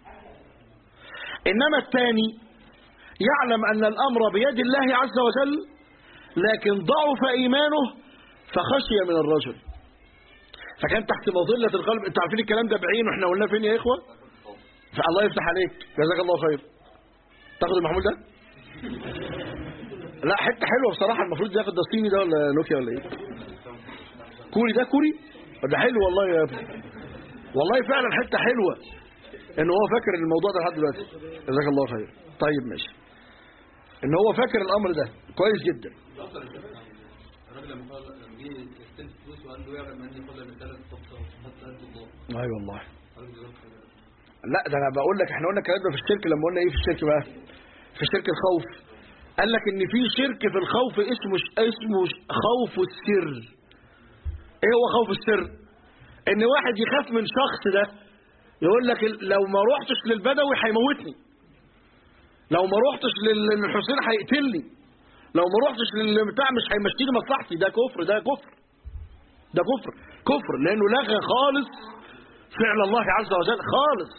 انما الثاني يعلم ان الامر بيد الله عز وجل لكن ضعف ايمانه فخشي من الرجل فكان تحت مظلة القلب انتوا عارفين الكلام ده بعينه احنا قلناه فين يا اخوه فالله يفتح عليك جزاك الله خير تاخد المحمول ده لا حته حلوه بصراحه المفروض ياخد ده صيني ده ولا نوكيا ولا ايه كوري ده كوري ده حلو والله يا ابني والله فعلا حته حلوه ان هو فاكر الموضوع ده لحد دلوقتي جزاك الله خير طيب ماشي ان هو فاكر الامر ده كويس جدا الراجل لما قال لما جه يستلف فلوس وقال له يعلم اني قبل من ثلاث صفقات حتى انت الله اي والله قال له جزاك خير لا ده انا بقول لك احنا قلنا الكلام ده في الشرك لما قلنا ايه في الشرك بقى في شرك الخوف قال لك ان في شرك في الخوف اسمه اسمه خوف السر ايه هو خوف السر ان واحد يخاف من شخص ده يقول لك لو ما روحتش للبدوي هيموتني لو ما روحتش لل- للحسين هيقتلني لو ما روحتش للبتاع مش هيمشيني مصلحتي ده كفر ده كفر ده كفر كفر لانه لغى خالص فعل الله عز وجل خالص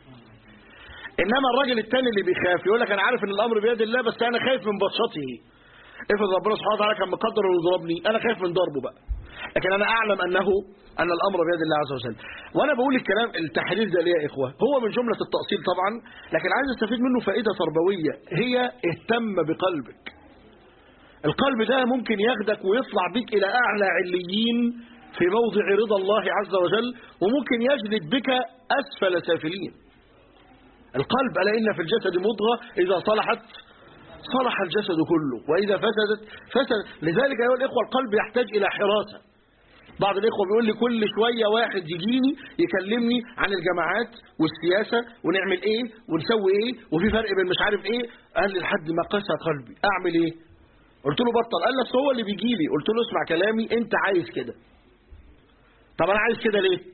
انما الراجل التاني اللي بيخاف يقول لك انا عارف ان الامر بيد الله بس انا خايف من بطشته افرض ربنا سبحانه وتعالى كان مقدر انه يضربني انا خايف من ضربه بقى لكن انا اعلم انه ان الامر بيد الله عز وجل وانا بقول الكلام التحرير ده ليه يا اخوه هو من جمله التاصيل طبعا لكن عايز استفيد منه فائده تربويه هي اهتم بقلبك القلب ده ممكن ياخدك ويطلع بك الى اعلى عليين في موضع رضا الله عز وجل وممكن يجلد بك اسفل سافلين القلب ألا إن في الجسد مضغة إذا صلحت صلح الجسد كله وإذا فسدت فسد لذلك أيها الإخوة القلب يحتاج إلى حراسة بعض الإخوة بيقول لي كل شوية واحد يجيني يكلمني عن الجماعات والسياسة ونعمل إيه ونسوي إيه وفي فرق بين مش عارف إيه قال لي لحد ما قسى قلبي أعمل إيه قلت له بطل قال لك هو اللي بيجي لي قلت له اسمع كلامي أنت عايز كده طب أنا عايز كده ليه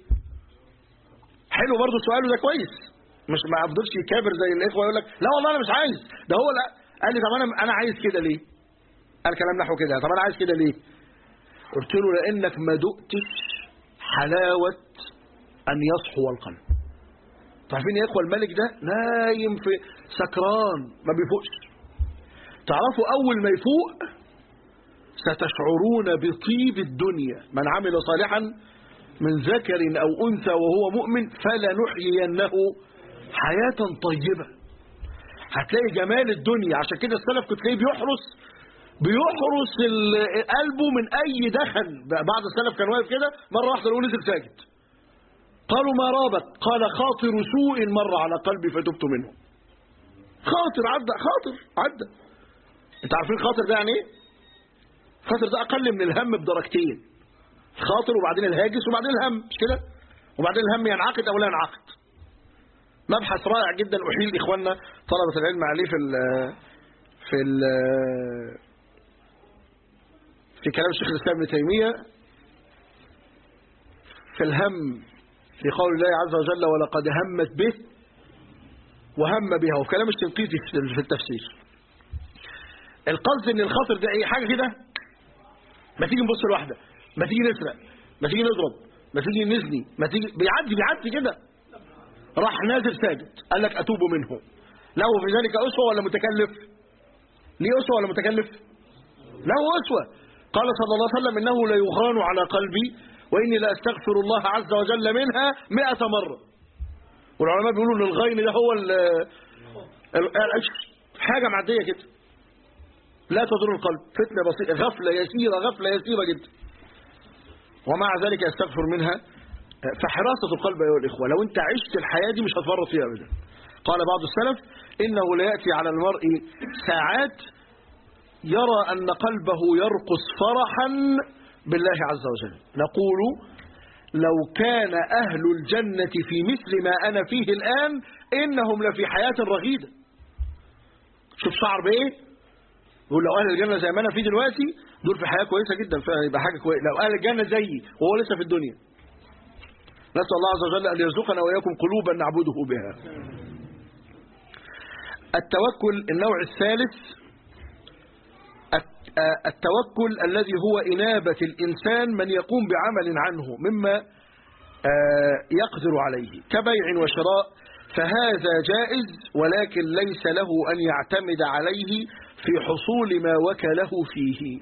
حلو برضه سؤاله ده كويس مش ما افضلش يكابر زي الاخوه يقول لك لا والله انا مش عايز ده هو لا قال لي طب انا انا عايز كده ليه قال كلام نحو كده طب انا عايز كده ليه قلت له لانك ما دقتش حلاوه ان يصحو القلب عارفين يا اخوه الملك ده نايم في سكران ما بيفوقش تعرفوا اول ما يفوق ستشعرون بطيب الدنيا من عمل صالحا من ذكر او انثى وهو مؤمن فلنحيينه حياة طيبة هتلاقي جمال الدنيا عشان كده السلف كنت تلاقيه بيحرس بيحرس ال- قلبه من اي دخل بعض السلف كان واقف كده مرة واحدة يقول نزل ساجد قالوا ما رابط قال خاطر سوء مر على قلبي فتبت منه خاطر عدى خاطر عدى انت عارفين خاطر ده يعني ايه خاطر ده اقل من الهم بدرجتين خاطر وبعدين الهاجس وبعدين الهم مش كده وبعدين الهم ينعقد او لا ينعقد مبحث رائع جدا احيل اخواننا طلبه العلم عليه في ال في ال في كلام الشيخ الاسلام ابن تيميه في الهم في قول الله عز وجل ولقد همت به وهم بها وفي كلام الشنقيطي في التفسير القصد ان الخاطر ده ايه حاجه كده ما تيجي نبص لواحده ما تيجي نسرق ما تيجي نضرب ما تيجي نزني ما تيجي بيعدي بيعدي كده راح نازل ساجد قال لك اتوب منه له في ذلك اسوه ولا متكلف ليه اسوه ولا متكلف له اسوه قال صلى الله عليه وسلم انه لا يغان على قلبي واني لا استغفر الله عز وجل منها مئة مره والعلماء بيقولوا ان الغين ده هو ال ال- حاجه معديه كده لا تضر القلب فتنة بسيطة غفلة يسيرة غفلة يسيرة جدا ومع ذلك يستغفر منها فحراسة القلب أيها الإخوة لو أنت عشت الحياة دي مش هتفرط فيها أبدا قال بعض السلف إنه لا يأتي على المرء ساعات يرى أن قلبه يرقص فرحا بالله عز وجل نقول لو كان أهل الجنة في مثل ما أنا فيه الآن إنهم لفي حياة رغيدة شوف شعر بإيه يقول لو أهل الجنة زي ما أنا فيه دلوقتي دول في حياة كويسة جدا فيبقى حاجة كويسة لو أهل الجنة زيي وهو لسه في الدنيا نسأل الله عز وجل أن يرزقنا وإياكم قلوبا نعبده بها التوكل النوع الثالث الت- آه، التوكل الذي هو إنابة الإنسان من يقوم بعمل عنه مما آه، يقدر عليه كبيع وشراء فهذا جائز ولكن ليس له أن يعتمد عليه في حصول ما وكله فيه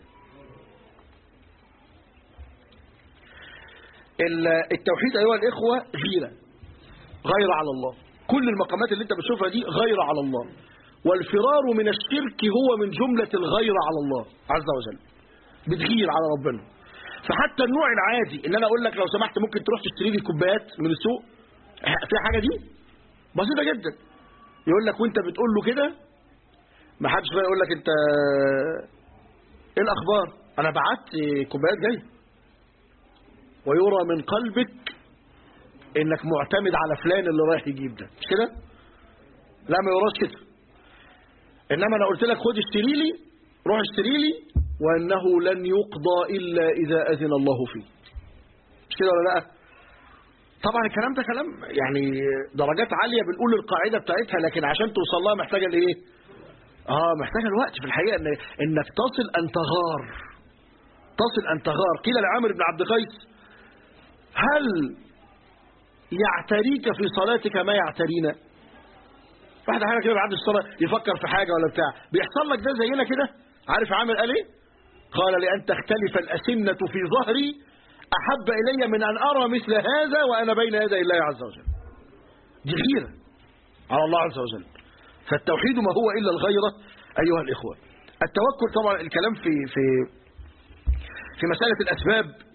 ال- التوحيد أيها الإخوة غيرة غير على الله كل المقامات اللي انت بتشوفها دي غير على الله والفرار من الشرك هو من جملة الغير على الله عز وجل بتغير على ربنا فحتى النوع العادي ان انا اقول لك لو سمحت ممكن تروح تشتري لي كوبايات من السوق في حاجة دي بسيطة جدا يقول لك وانت بتقول له كده ما حدش بقى يقول لك انت ايه الاخبار انا بعت كوبايات جايه ويرى من قلبك انك معتمد على فلان اللي رايح يجيب ده مش كده لا ما يراش كده انما انا قلت لك خد اشتري لي روح اشتري لي وانه لن يقضى الا اذا اذن الله فيه مش كده ولا لا طبعا الكلام ده كلام يعني درجات عاليه بنقول القاعده بتاعتها لكن عشان توصل لها محتاجه الايه اه محتاجه الوقت في الحقيقه إن انك تصل ان تغار تصل ان تغار قيل لعامر بن عبد قيس هل يعتريك في صلاتك ما يعترينا واحد احيانا كده بعد الصلاه يفكر في حاجه ولا بتاع بيحصل لك ده زينا كده عارف عامر قال ايه قال لان تختلف الاسنه في ظهري احب الي من ان ارى مثل هذا وانا بين يدي الله عز وجل دي غيره على الله عز وجل فالتوحيد ما هو الا الغيره ايها الاخوه التوكل طبعا الكلام في في في مساله الاسباب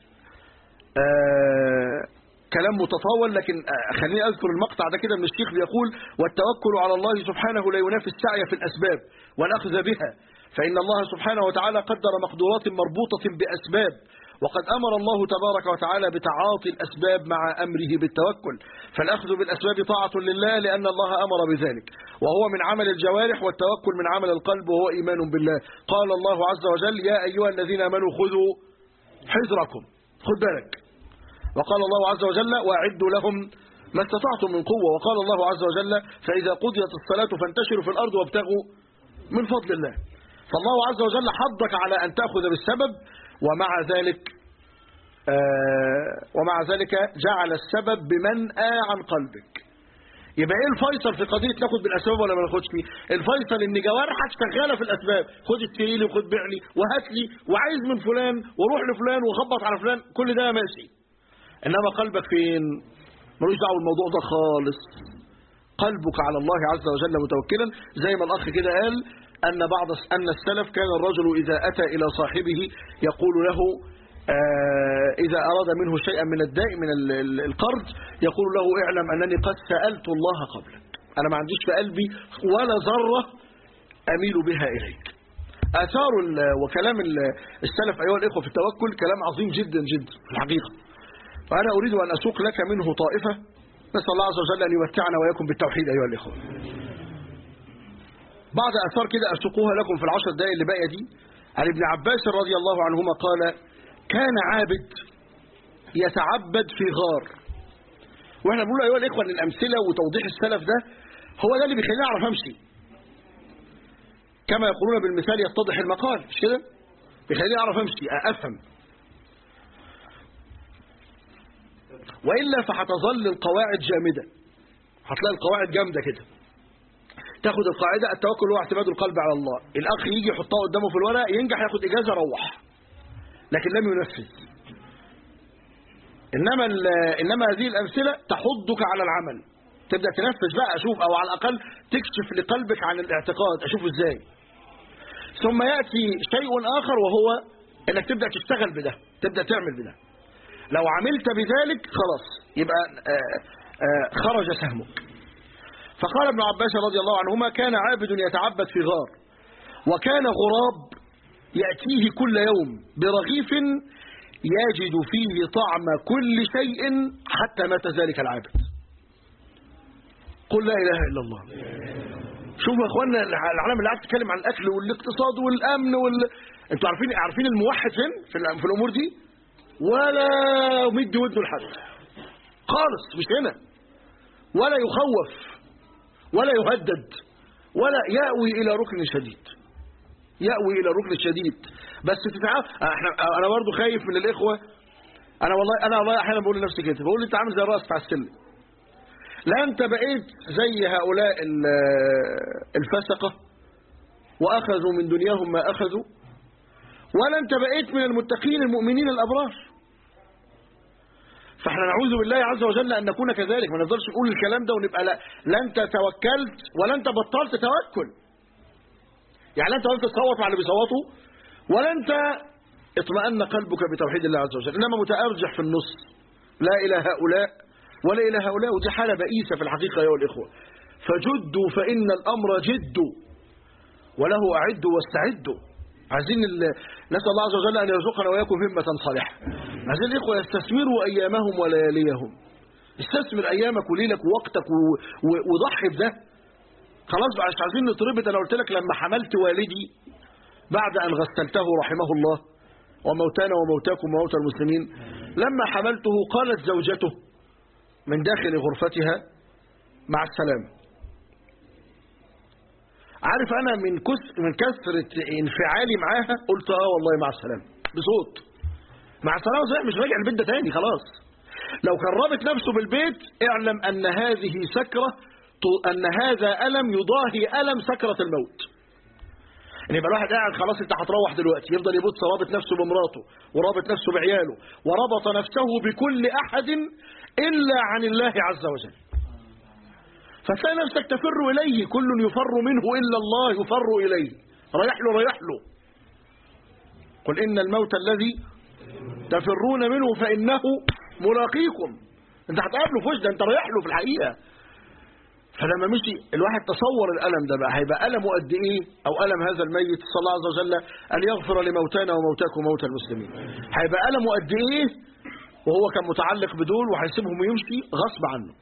آه كلام متطاول لكن آه خليني أذكر المقطع ده كده من الشيخ بيقول والتوكل على الله سبحانه لا ينافي السعي في الأسباب والأخذ بها فإن الله سبحانه وتعالى قدر مقدورات مربوطة بأسباب وقد أمر الله تبارك وتعالى بتعاطي الأسباب مع أمره بالتوكل فالأخذ بالأسباب طاعة لله لأن الله أمر بذلك وهو من عمل الجوارح والتوكل من عمل القلب وهو إيمان بالله قال الله عز وجل يا أيها الذين آمنوا خذوا حذركم خد بالك وقال الله عز وجل وأعدوا لهم ما استطعتم من قوة وقال الله عز وجل فإذا قضيت الصلاة فانتشروا في الأرض وابتغوا من فضل الله فالله عز وجل حضك على أن تأخذ بالسبب ومع ذلك آه ومع ذلك جعل السبب بمنأى عن قلبك يبقى ايه الفيصل في قضيه ناخد بالاسباب ولا ما ناخدش الفيصل ان جوارحك شغاله في الاسباب خد اشتري لي وخد بيع لي وهات لي وعايز من فلان وروح لفلان وخبط على فلان كل ده ماشي انما قلبك فين ملوش دعوه بالموضوع ده خالص قلبك على الله عز وجل متوكلا زي ما الاخ كده قال ان بعض ان السلف كان الرجل اذا اتى الى صاحبه يقول له آه إذا أراد منه شيئا من الداء من القرض يقول له اعلم أنني قد سألت الله قبلك أنا ما عنديش في قلبي ولا ذرة أميل بها إليك آثار وكلام السلف أيها الإخوة في التوكل كلام عظيم جدا جدا في الحقيقة فأنا أريد أن أسوق لك منه طائفة نسأل الله عز وجل أن يمتعنا وإياكم بالتوحيد أيها الإخوة بعض أثار كده أسوقوها لكم في العشر دقائق اللي باقية دي عن ابن عباس رضي الله عنهما قال كان عابد يتعبد في غار واحنا بنقول ايها الاخوه ان الامثله وتوضيح السلف ده هو ده اللي بيخليني اعرف امشي كما يقولون بالمثال يتضح المقال مش كده بيخليني اعرف امشي افهم والا فهتظل القواعد جامده هتلاقي القواعد جامده كده تاخد القاعده التوكل هو اعتماد القلب على الله الاخ يجي يحطها قدامه في الورق ينجح ياخد اجازه روح لكن لم ينفذ إنما, إنما هذه الأمثلة تحضك على العمل تبدأ تنفذ بقى أشوف أو على الأقل تكشف لقلبك عن الاعتقاد أشوفه إزاي ثم يأتي شيء آخر وهو انك تبدأ تشتغل بده تبدأ تعمل بده لو عملت بذلك خلاص يبقى آه، آه، خرج سهمك فقال ابن عباس رضي الله عنهما كان عابد يتعبد في غار وكان غراب يأتيه كل يوم برغيف يجد فيه طعم كل شيء حتى مات ذلك العابد قل لا إله إلا الله شوفوا يا اخوانا العالم اللي قاعد تتكلم عن الاكل والاقتصاد والامن وال انتوا عارفين عارفين الموحد فين في, الأ- في الامور دي ولا مد ودنه لحد خالص مش هنا ولا يخوف ولا يهدد ولا يأوي الى ركن شديد يأوي الى ركن شديد بس تتعامل احنا انا برضو خايف من الاخوه انا والله انا والله احيانا بقول لنفسي كده بقول انت عامل زي الراس بتاع السلم لا انت بقيت زي هؤلاء ال- الفسقه واخذوا من دنياهم ما اخذوا ولا انت بقيت من المتقين المؤمنين الابرار فاحنا نعوذ بالله عز وجل ان نكون كذلك ما نقدرش نقول الكلام ده ونبقى لا, لا انت توكلت ولا انت بطلت توكل يعني لا انت قلت تصوت مع اللي بيصوتوا ولا انت اطمأن قلبك بتوحيد الله عز وجل انما متأرجح في النص لا الى هؤلاء ولا الى هؤلاء ودي حالة بئيسة في الحقيقة ايها الاخوة فجدوا فإن الأمر جد وله أعدوا واستعدوا عايزين ال- نسأل الله عز وجل أن يرزقنا وإياكم همة صالحة عايزين الإخوة يستثمروا أيامهم ولياليهم استثمر أيامك وليلك ووقتك و- و- وضحي بده خلاص بقى مش عايزين نتربط أنا قلت لك لما حملت والدي بعد أن غسلته رحمه الله وموتانا وموتاكم وموتى المسلمين لما حملته قالت زوجته من داخل غرفتها مع السلامة عارف انا من كس من كثرة انفعالي معاها قلت اه والله مع السلامة بصوت مع السلامة صحيح مش راجع البيت ده تاني خلاص لو كان رابط نفسه بالبيت اعلم ان هذه سكرة ت- ان هذا ألم يضاهي ألم سكرة الموت ان يبقى الواحد قاعد خلاص انت هتروح دلوقتي يفضل يبص رابط نفسه بمراته ورابط نفسه بعياله وربط نفسه بكل احد الا عن الله عز وجل فتلاقي نفسك تفر إليه كل يفر منه إلا الله يفر إليه ريح له ريح له قل إن الموت الذي تفرون منه فإنه ملاقيكم انت هتقابله في وش ده انت رايح له في الحقيقة فلما مشي الواحد تصور الألم ده بقى هيبقى ألمه قد إيه أو ألم هذا الميت صلى الله عز وجل أن يغفر لموتانا وموتاكم وموتى المسلمين هيبقى ألمه قد إيه وهو كان متعلق بدول وهيسيبهم ويمشي غصب عنه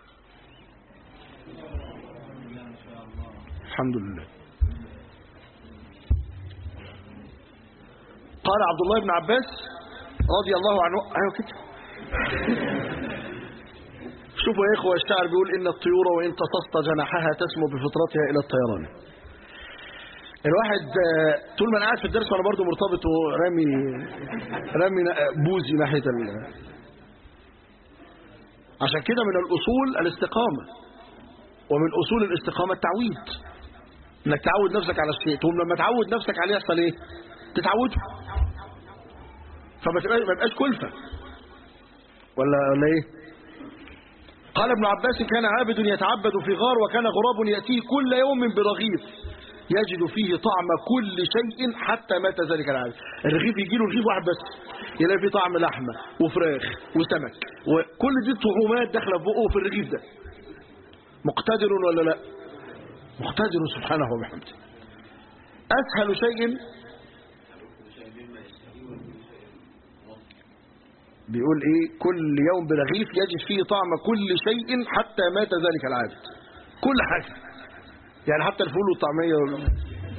الحمد لله قال عبد الله بن عباس رضي الله عنه ايوه كده شوفوا يا اخوه الشاعر بيقول ان الطيور وان تصطت جناحها تسمو بفطرتها الى الطيران الواحد آه، طول ما انا قاعد في الدرس وانا برضه مرتبط ورامي رامي نا- بوزي ناحيه ال... عشان كده من الاصول الاستقامه ومن اصول الاستقامه التعويد انك تعود نفسك على الشيء تقوم لما تعود نفسك عليه يحصل ايه تتعوده فما تبقاش ما يبقاش كلفه ولا ولا ايه قال ابن عباس كان عابد يتعبد في غار وكان غراب ياتيه كل يوم برغيف يجد فيه طعم كل شيء حتى مات ذلك العابد الرغيف يجي له رغيف واحد بس يلاقي فيه طعم لحمه وفراخ وسمك وكل دي طعومات داخله في بقه في الرغيف ده مقتدر ولا لا مقتدر سبحانه وبحمده أسهل شيء بيقول إيه كل يوم برغيف يجد فيه طعم كل شيء حتى مات ذلك العابد كل حاجة يعني حتى الفول والطعمية وال...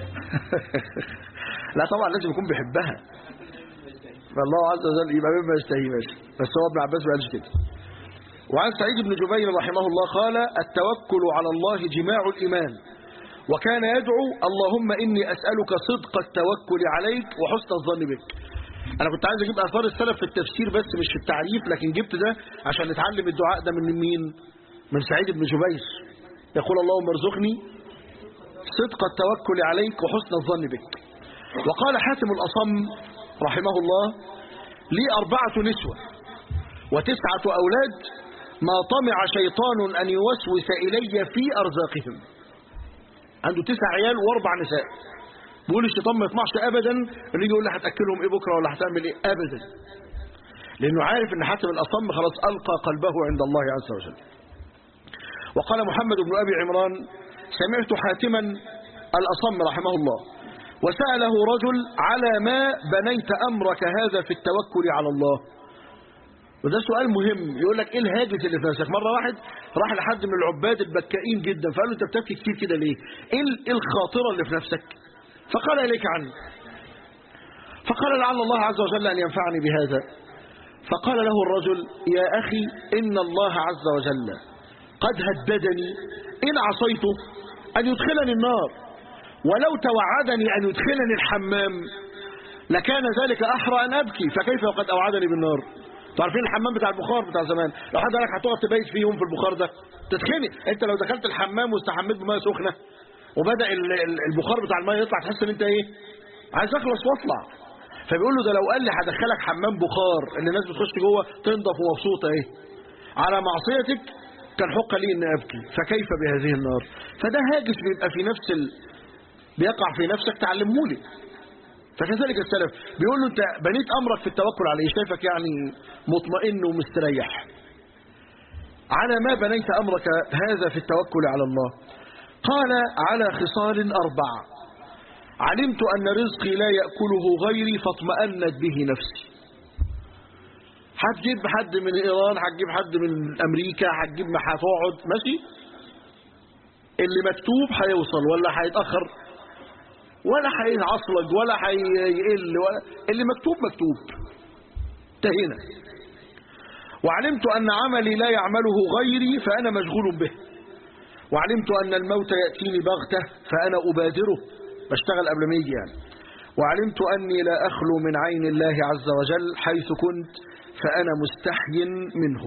لا طبعا لازم يكون بيحبها فالله عز وجل يبقى مما يشتهي ماشي بس هو ابن عباس ما قالش كده وعن سعيد بن جبير رحمه الله قال التوكل على الله جماع الإيمان وكان يدعو اللهم إني أسألك صدق التوكل عليك وحسن الظن بك أنا كنت عايز أجيب أثار السلف في التفسير بس مش في التعريف لكن جبت ده عشان نتعلم الدعاء ده من مين من سعيد بن جبير يقول اللهم ارزقني صدق التوكل عليك وحسن الظن بك وقال حاتم الأصم رحمه الله لي أربعة نسوة وتسعة أولاد ما طمع شيطان أن يوسوس إلي في أرزاقهم عنده تسع عيال وأربع نساء بيقول الشيطان ما يطمعش ابدا اللي يجي يقول لي هتاكلهم ايه بكره ولا هتعمل ايه ابدا لانه عارف ان حاتم الاصم خلاص القى قلبه عند الله عز وجل وقال محمد بن ابي عمران سمعت حاتما الاصم رحمه الله وساله رجل على ما بنيت امرك هذا في التوكل على الله وده سؤال مهم يقول لك ايه الهاجس اللي في نفسك مره واحد راح لحد من العباد البكائين جدا فقال له انت بتبكي كتير كده ليه ايه ال- إيه الخاطره اللي في نفسك فقال اليك عني فقال لعل الله عز وجل ان ينفعني بهذا فقال له الرجل يا اخي ان الله عز وجل قد هددني ان عصيته ان يدخلني النار ولو توعدني ان يدخلني الحمام لكان ذلك احرى ان ابكي فكيف وقد اوعدني بالنار انتوا عارفين الحمام بتاع البخار بتاع زمان لو حد قال لك هتقعد تبيت فيه يوم في البخار ده تتخنق انت لو دخلت الحمام واستحميت بميه سخنه وبدا ال- ال- البخار بتاع الميه يطلع تحس ان انت ايه عايز اخلص واطلع فبيقول له ده لو قال لي هدخلك حمام بخار اللي الناس بتخش جوه تنضف ومبسوطه ايه على معصيتك كان حق لي ان ابكي فكيف بهذه النار فده هاجس بيبقى في نفس ال... بيقع في نفسك تعلمه لي فكذلك السلف بيقول له انت بنيت امرك في التوكل عليه شايفك يعني مطمئن ومستريح على ما بنيت امرك هذا في التوكل على الله قال على خصال اربع علمت ان رزقي لا ياكله غيري فاطمأنت به نفسي هتجيب حد من ايران هتجيب حد من امريكا هتجيب ما هتقعد ماشي اللي مكتوب هيوصل ولا هيتاخر ولا هيعصلج ولا هيقل ولا اللي مكتوب مكتوب انتهينا وعلمت أن عملي لا يعمله غيري فأنا مشغول به وعلمت أن الموت يأتيني بغتة فأنا أبادره بشتغل قبل ما يجي يعني وعلمت أني لا أخلو من عين الله عز وجل حيث كنت فأنا مستحي منه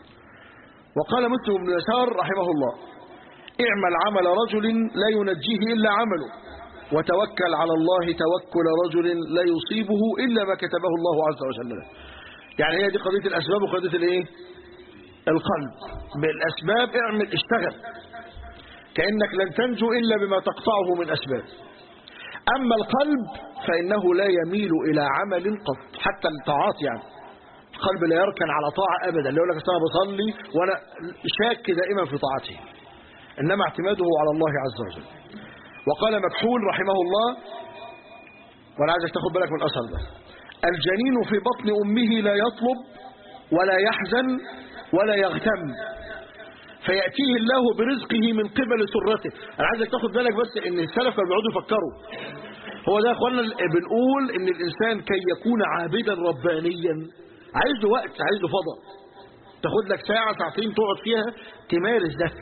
وقال مسلم بن يسار رحمه الله اعمل عمل رجل لا ينجيه إلا عمله وتوكل على الله توكل رجل لا يصيبه إلا ما كتبه الله عز وجل له يعني هي دي قضية الأسباب وقضية الإيه القلب بالأسباب اعمل اشتغل كأنك لن تنجو إلا بما تقطعه من أسباب أما القلب فإنه لا يميل إلى عمل قط حتى الطاعات يعني القلب لا يركن على طاعة أبدا اللي يقول لك أنا بصلي وأنا شاك دائما في طاعته إنما اعتماده على الله عز وجل وقال مكحول رحمه الله وانا عايزك تاخد بالك من الاثر ده الجنين في بطن امه لا يطلب ولا يحزن ولا يغتم فياتيه الله برزقه من قبل سرته انا عايزك تاخد بالك بس ان السلف كانوا بيقعدوا يفكروا هو ده يا اخوانا بنقول ان الانسان كي يكون عابدا ربانيا عايز له وقت عايز له فضل تاخد لك ساعه ساعتين تقعد فيها تمارس ده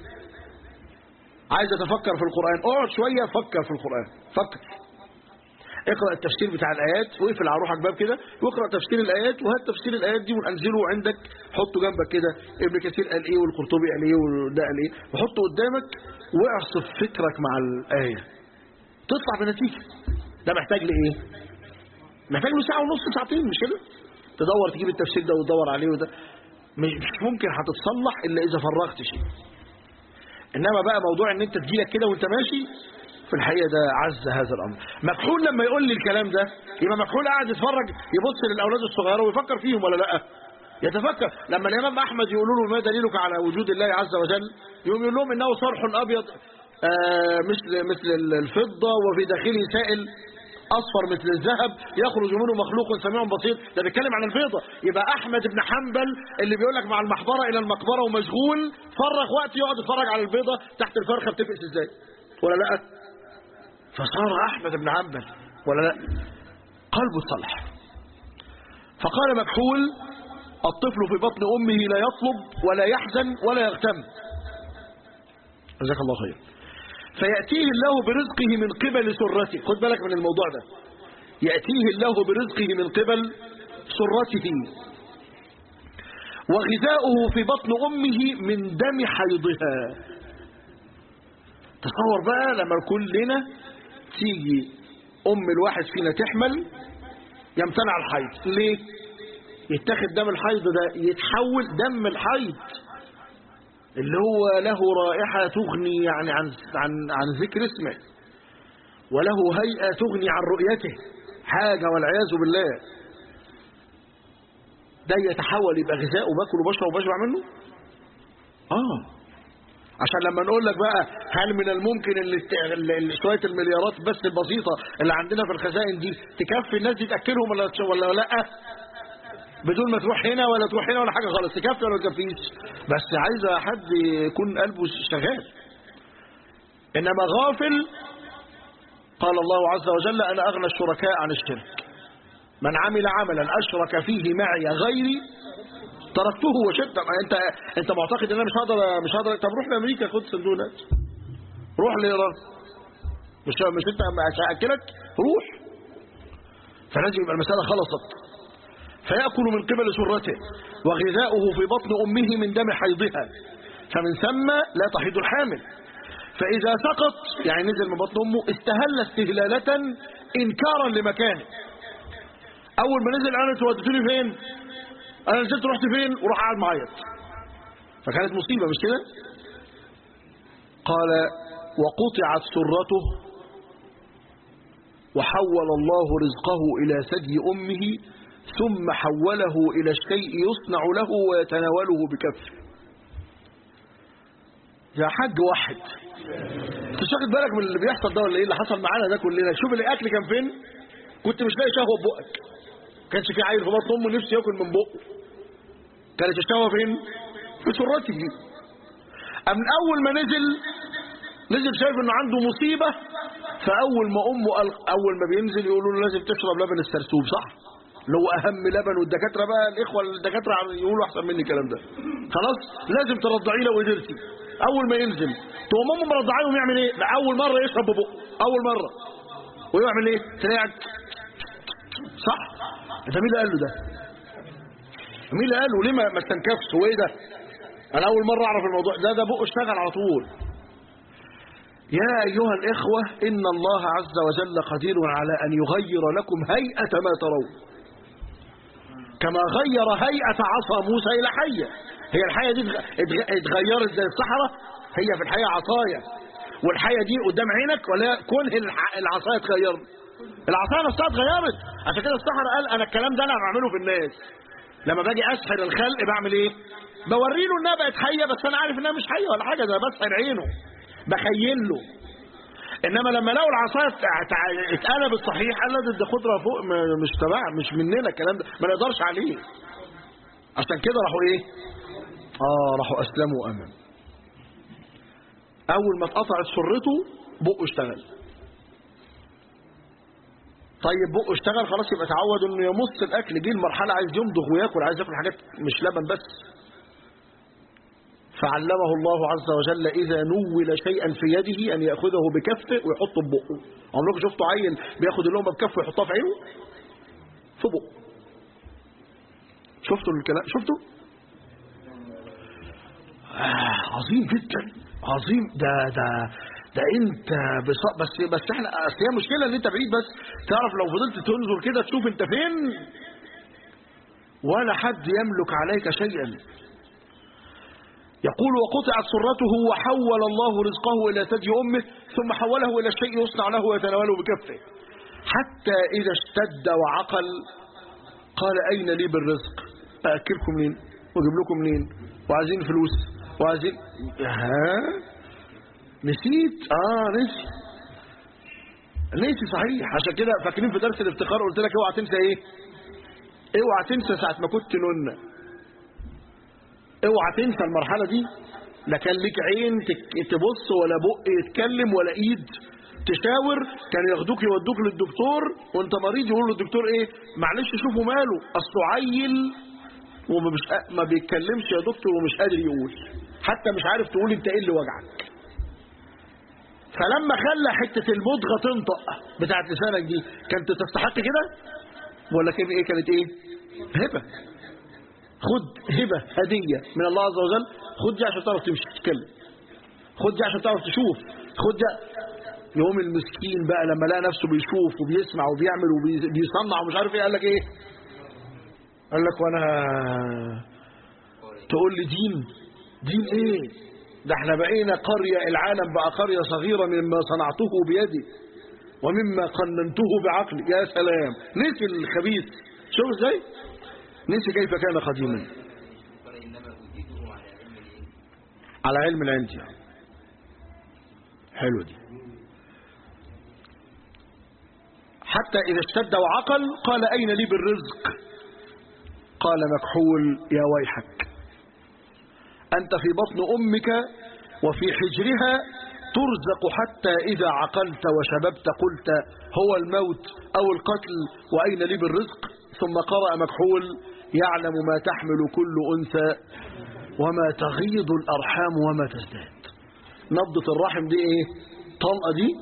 عايز اتفكر في القرآن اقعد شوية فكر في القرآن فكر اقرأ التفسير بتاع الآيات واقفل على روحك باب كده واقرأ تفسير الآيات وهات تفسير الآيات دي وانزله عندك حطه جنبك كده ابن كثير قال ايه والقرطبي قال ايه وده قال ايه وحطه قدامك واعصف فكرك مع الآية تطلع بنتيجة ده محتاج لايه محتاج له ساعة ونص ساعتين مش كده تدور تجيب التفسير ده وتدور عليه وده مش ممكن هتتصلح الا اذا فرغت شيء انما بقى موضوع ان انت تجيلك كده وانت ماشي في الحقيقه ده عز هذا الامر مكحول لما يقول لي الكلام ده يبقى مكحول قاعد يتفرج يبص للاولاد الصغيره ويفكر فيهم ولا لا يتفكر لما الامام احمد يقولوا له ما دليلك على وجود الله عز وجل يقوم يقول لهم انه صرح ابيض آه مثل مثل الفضه وفي داخله سائل اصفر مثل الذهب يخرج منه مخلوق سميع بسيط ده بيتكلم عن البيضه يبقى احمد بن حنبل اللي بيقول لك مع المحبره الى المقبره ومشغول فرغ وقت يقعد يتفرج على البيضه تحت الفرخه بتفقس ازاي ولا لا فصار احمد بن حنبل ولا لا قلبه صلح فقال مكحول الطفل في بطن امه لا يطلب ولا يحزن ولا يغتم جزاك الله خير فيأتيه الله برزقه من قبل سرته خد بالك من الموضوع ده يأتيه الله برزقه من قبل سرته وغذاؤه في بطن أمه من دم حيضها تصور بقى لما كلنا تيجي أم الواحد فينا تحمل يمتنع الحيض ليه يتاخد دم الحيض ده يتحول دم الحيض اللي هو له رائحة تغني يعني عن عن عن ذكر اسمه وله هيئة تغني عن رؤيته حاجة والعياذ بالله ده يتحول يبقى غذاء وباكل وبشرب وبشبع منه اه عشان لما نقول لك بقى هل من الممكن اللي اللي شويه المليارات بس البسيطه اللي عندنا في الخزائن دي تكفي الناس دي تاكلهم ولا ولا لا بدون ما تروح هنا ولا تروح هنا ولا حاجه خالص تكفي ولا ما تكفيش بس عايزه حد يكون قلبه شغال انما غافل قال الله عز وجل انا اغنى الشركاء عن الشرك من عمل عملا اشرك فيه معي غيري تركته وشدت انت انت معتقد ان انا مش هقدر مش هقدر طب روح لامريكا خد صندوق نقد روح لايران مش مش انت مش هاكلك روح فلازم يبقى المساله خلصت فياكل من قبل سرته وغذاؤه في بطن امه من دم حيضها فمن ثم لا تحيض الحامل فاذا سقط يعني نزل من بطن امه استهل استهلاله انكارا لمكانه اول ما نزل انا تودتوني فين انا نزلت رحت فين وراح قاعد معيط فكانت مصيبه مش كده قال وقطعت سرته وحول الله رزقه الى ثدي امه ثم حوله الى الشيء يصنع له ويتناوله بكفه يا حاج واحد انت مش واخد بالك من اللي بيحصل ده ولا ايه اللي حصل معانا ده كلنا شوف الاكل كان فين كنت مش لاقي شهوه في بقك كانش في عيل في بطن امه نفسه ياكل من بقه كانت الشهوه فين في سرته أم اول ما نزل نزل شايف انه عنده مصيبه فاول ما امه قال اول ما بينزل يقولوا له لازم تشرب لبن السرسوب صح اللي هو اهم لبن والدكاتره بقى الاخوه الدكاتره يقولوا احسن مني الكلام ده خلاص لازم ترضعيه لو قدرتي اول ما ينزل تقوم امه مرضعيهم يعمل ايه لا اول مره يشرب ببقه اول مره ويعمل ايه تلاقي صح ده مين اللي قال له ده مين اللي قال له ليه ما ما استنكفش هو ايه ده انا اول مره اعرف الموضوع ده ده بقه اشتغل على طول يا ايها الاخوه ان الله عز وجل قدير على ان يغير لكم هيئه ما ترون كما غير هيئه عصا موسى الى حيه هي الحيه دي اتغ- اتغيرت زي الصحراء هي في الحقيقه عصايه والحيه دي قدام عينك ولا كونه الع- العصايه اتغيرت العصايه نفسها اتغيرت عشان كده السحرة قال انا الكلام ده انا بعمله في الناس لما باجي اسحر الخلق بعمل ايه بوري له انها بقت حيه بس انا عارف انها مش حيه ولا حاجه ده بسحر عينه بخيل له انما لما لقوا العصايه ات- ات- اتقلبت صحيح قال لا ده ده خضره فوق م- مش تبع مش مننا الكلام ده ما نقدرش عليه عشان كده راحوا ايه اه راحوا اسلموا وامنوا اول ما اتقطعت سرته بقه اشتغل طيب بقه اشتغل خلاص يبقى اتعود انه يمص الاكل جه المرحله عايز يمضغ وياكل عايز ياكل حاجات مش لبن بس فعلمه الله عز وجل اذا نول شيئا في يده ان ياخذه بكفه ويحطه في بقه عمركم شفتوا عيل بياخد اللقمه بكفه ويحطها في عينه في بقه شفتوا الكلام شفتوا آه عظيم جدا عظيم ده ده ده انت بص... بس بس احنا اصل هي مشكله ان انت بعيد بس تعرف لو فضلت تنظر كده تشوف انت فين ولا حد يملك عليك شيئا يقول وقطعت سرته وحول الله رزقه الى ثدي امه ثم حوله الى الشيء يصنع له ويتناوله بكفه حتى اذا اشتد وعقل قال اين لي بالرزق ااكلكم منين واجيب لكم منين وعايزين فلوس وعايزين ها نسيت اه نسي نسي صحيح عشان كده فاكرين في درس الافتقار قلت لك اوعى تنسى ايه اوعى تنسى ساعه ما كنت نونه اوعى تنسى المرحله دي لا كان ليك عين تك- تبص ولا بق يتكلم ولا ايد تشاور كان ياخدوك يودوك للدكتور وانت مريض يقول له الدكتور ايه معلش شوفوا ماله اصله عيل ومش ما بيتكلمش يا دكتور ومش قادر يقول حتى مش عارف تقول انت ايه اللي وجعك فلما خلى حته المضغه تنطق بتاعت لسانك دي كانت تستحق كده ولا كان ايه كانت ايه هبه خد هبه هديه من الله عز وجل خد دي عشان تعرف تمشي تتكلم خد دي عشان تعرف تشوف خد ده يوم المسكين بقى لما لقى نفسه بيشوف وبيسمع وبيعمل وبيصنع ومش عارف ايه قال لك ايه قال لك وانا تقول لي دين دين ايه ده احنا بقينا قرية العالم بقى قرية صغيرة مما صنعته بيدي ومما قننته بعقلي يا سلام نسي الخبيث شوف ازاي نسي كيف كان قديما قال إنما أوتيته على علم الإيه؟ على علم العندي حلو دي حتى إذا اشتد وعقل قال أين لي بالرزق قال مكحول يا ويحك أنت في بطن أمك وفي حجرها ترزق حتى إذا عقلت وشببت قلت هو الموت أو القتل وأين لي بالرزق ثم قرأ مكحول يعلم ما تحمل كل أنثى وما تغيض الأرحام وما تزداد نبضة الرحم دي إيه طلقة دي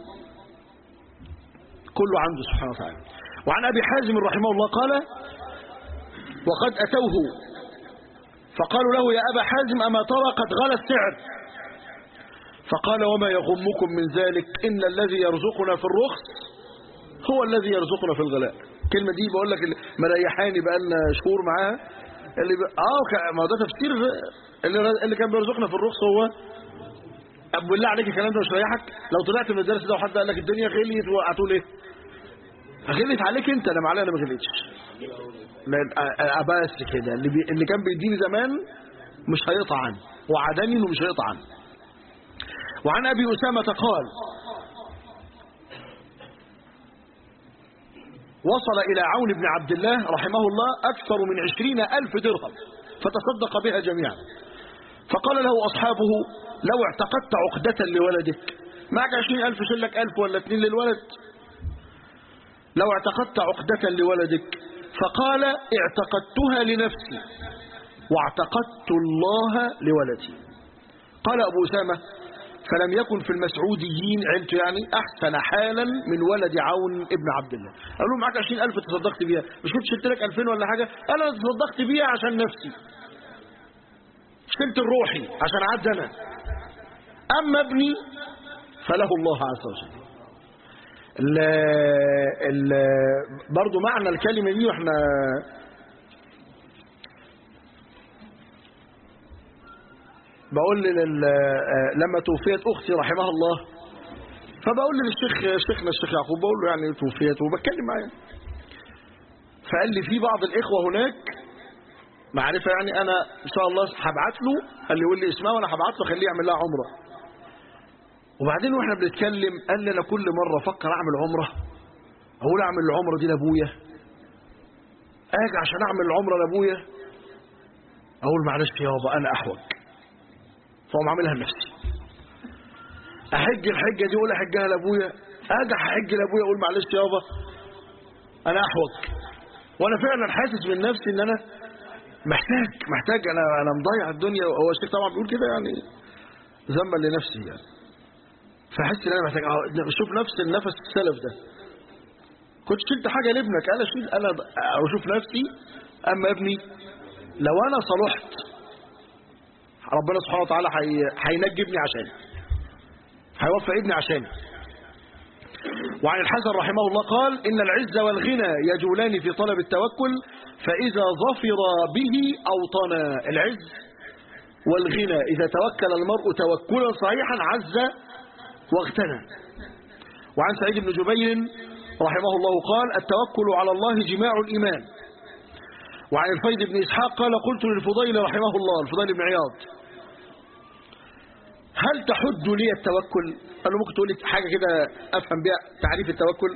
كله عنده سبحانه وتعالى وعن أبي حازم رحمه الله قال وقد أتوه فقالوا له يا أبا حازم أما ترى قد غلى السعر فقال وما يغمكم من ذلك إن الذي يرزقنا في الرخص هو الذي يرزقنا في الغلاء الكلمة دي بقول لك اللي مريحاني بقى لنا شهور معاها اللي ب... اه ك- ما هو ده تفسير اللي, اللي كان بيرزقنا في الرخص هو أب بالله عليك الكلام ده مش ريحك لو طلعت من الدرس ده وحد قال لك الدنيا غليت هتقول ايه غليت عليك انت انا معلش انا ما غليتش لا- أ- أ- بس كده اللي, بي... اللي كان بيديني زمان مش هيقطع عني وعدني انه مش هيقطع عني وعن ابي اسامه قال وصل إلى عون بن عبد الله رحمه الله أكثر من عشرين ألف درهم فتصدق بها جميعا فقال له أصحابه لو اعتقدت عقدة لولدك معك عشرين ألف شلك ألف ولا اثنين للولد لو اعتقدت عقدة لولدك فقال اعتقدتها لنفسي واعتقدت الله لولدي قال أبو أسامة فلم يكن في المسعوديين عيلته يعني أحسن حالا من ولد عون ابن عبد الله قال له معاك 20000 تصدقت بيها مش كنت شلت لك 2000 ولا حاجة قال أنا تصدقت بيها عشان نفسي شلت الروحي عشان عد أنا أما ابني فله الله عز وجل ال ال برضو معنى الكلمة دي واحنا بقول لل... آه، لما توفيت اختي رحمها الله فبقول للشيخ شيخنا الشيخ يعقوب بقول له يعني توفيت وبتكلم معاه فقال لي في بعض الاخوه هناك معرفه يعني انا ان شاء الله هبعت له قال لي يقول لي اسمها وانا هبعت له خليه يعمل لها عمره وبعدين واحنا بنتكلم قال لي انا كل مره افكر اعمل عمره اقول اعمل العمره دي لابويا اجي عشان اعمل العمره لابويا اقول معلش يابا انا احوج فاقوم عاملها لنفسي احج الحجه دي اقول احجها لابويا اجي احج لابويا اقول معلش يابا انا احوج وانا فعلا حاسس من نفسي ان انا محتاج محتاج انا انا مضيع الدنيا هو الشيخ طبعا بيقول كده يعني ذنبا لنفسي يعني فحس ان انا محتاج أه، اشوف نفس النفس السلف ده كنت شلت حاجه لابنك انا اشيل انا اشوف نفسي اما ابني لو انا صلحت ربنا سبحانه وتعالى هي- هينجي ابني عشاني هيوفق ابني عشاني وعن الحسن رحمه الله قال إن العز والغنى يجولان في طلب التوكل فإذا ظفر به أوطنا العز والغنى إذا توكل المرء توكلا صحيحا عز واغتنى وعن سعيد بن جبير رحمه الله قال التوكل على الله جماع الإيمان وعن الفيض بن إسحاق قال قلت للفضيل رحمه الله الفضيل بن عياض هل تحد لي التوكل قال له ممكن تقول لي حاجة كده أفهم بها تعريف التوكل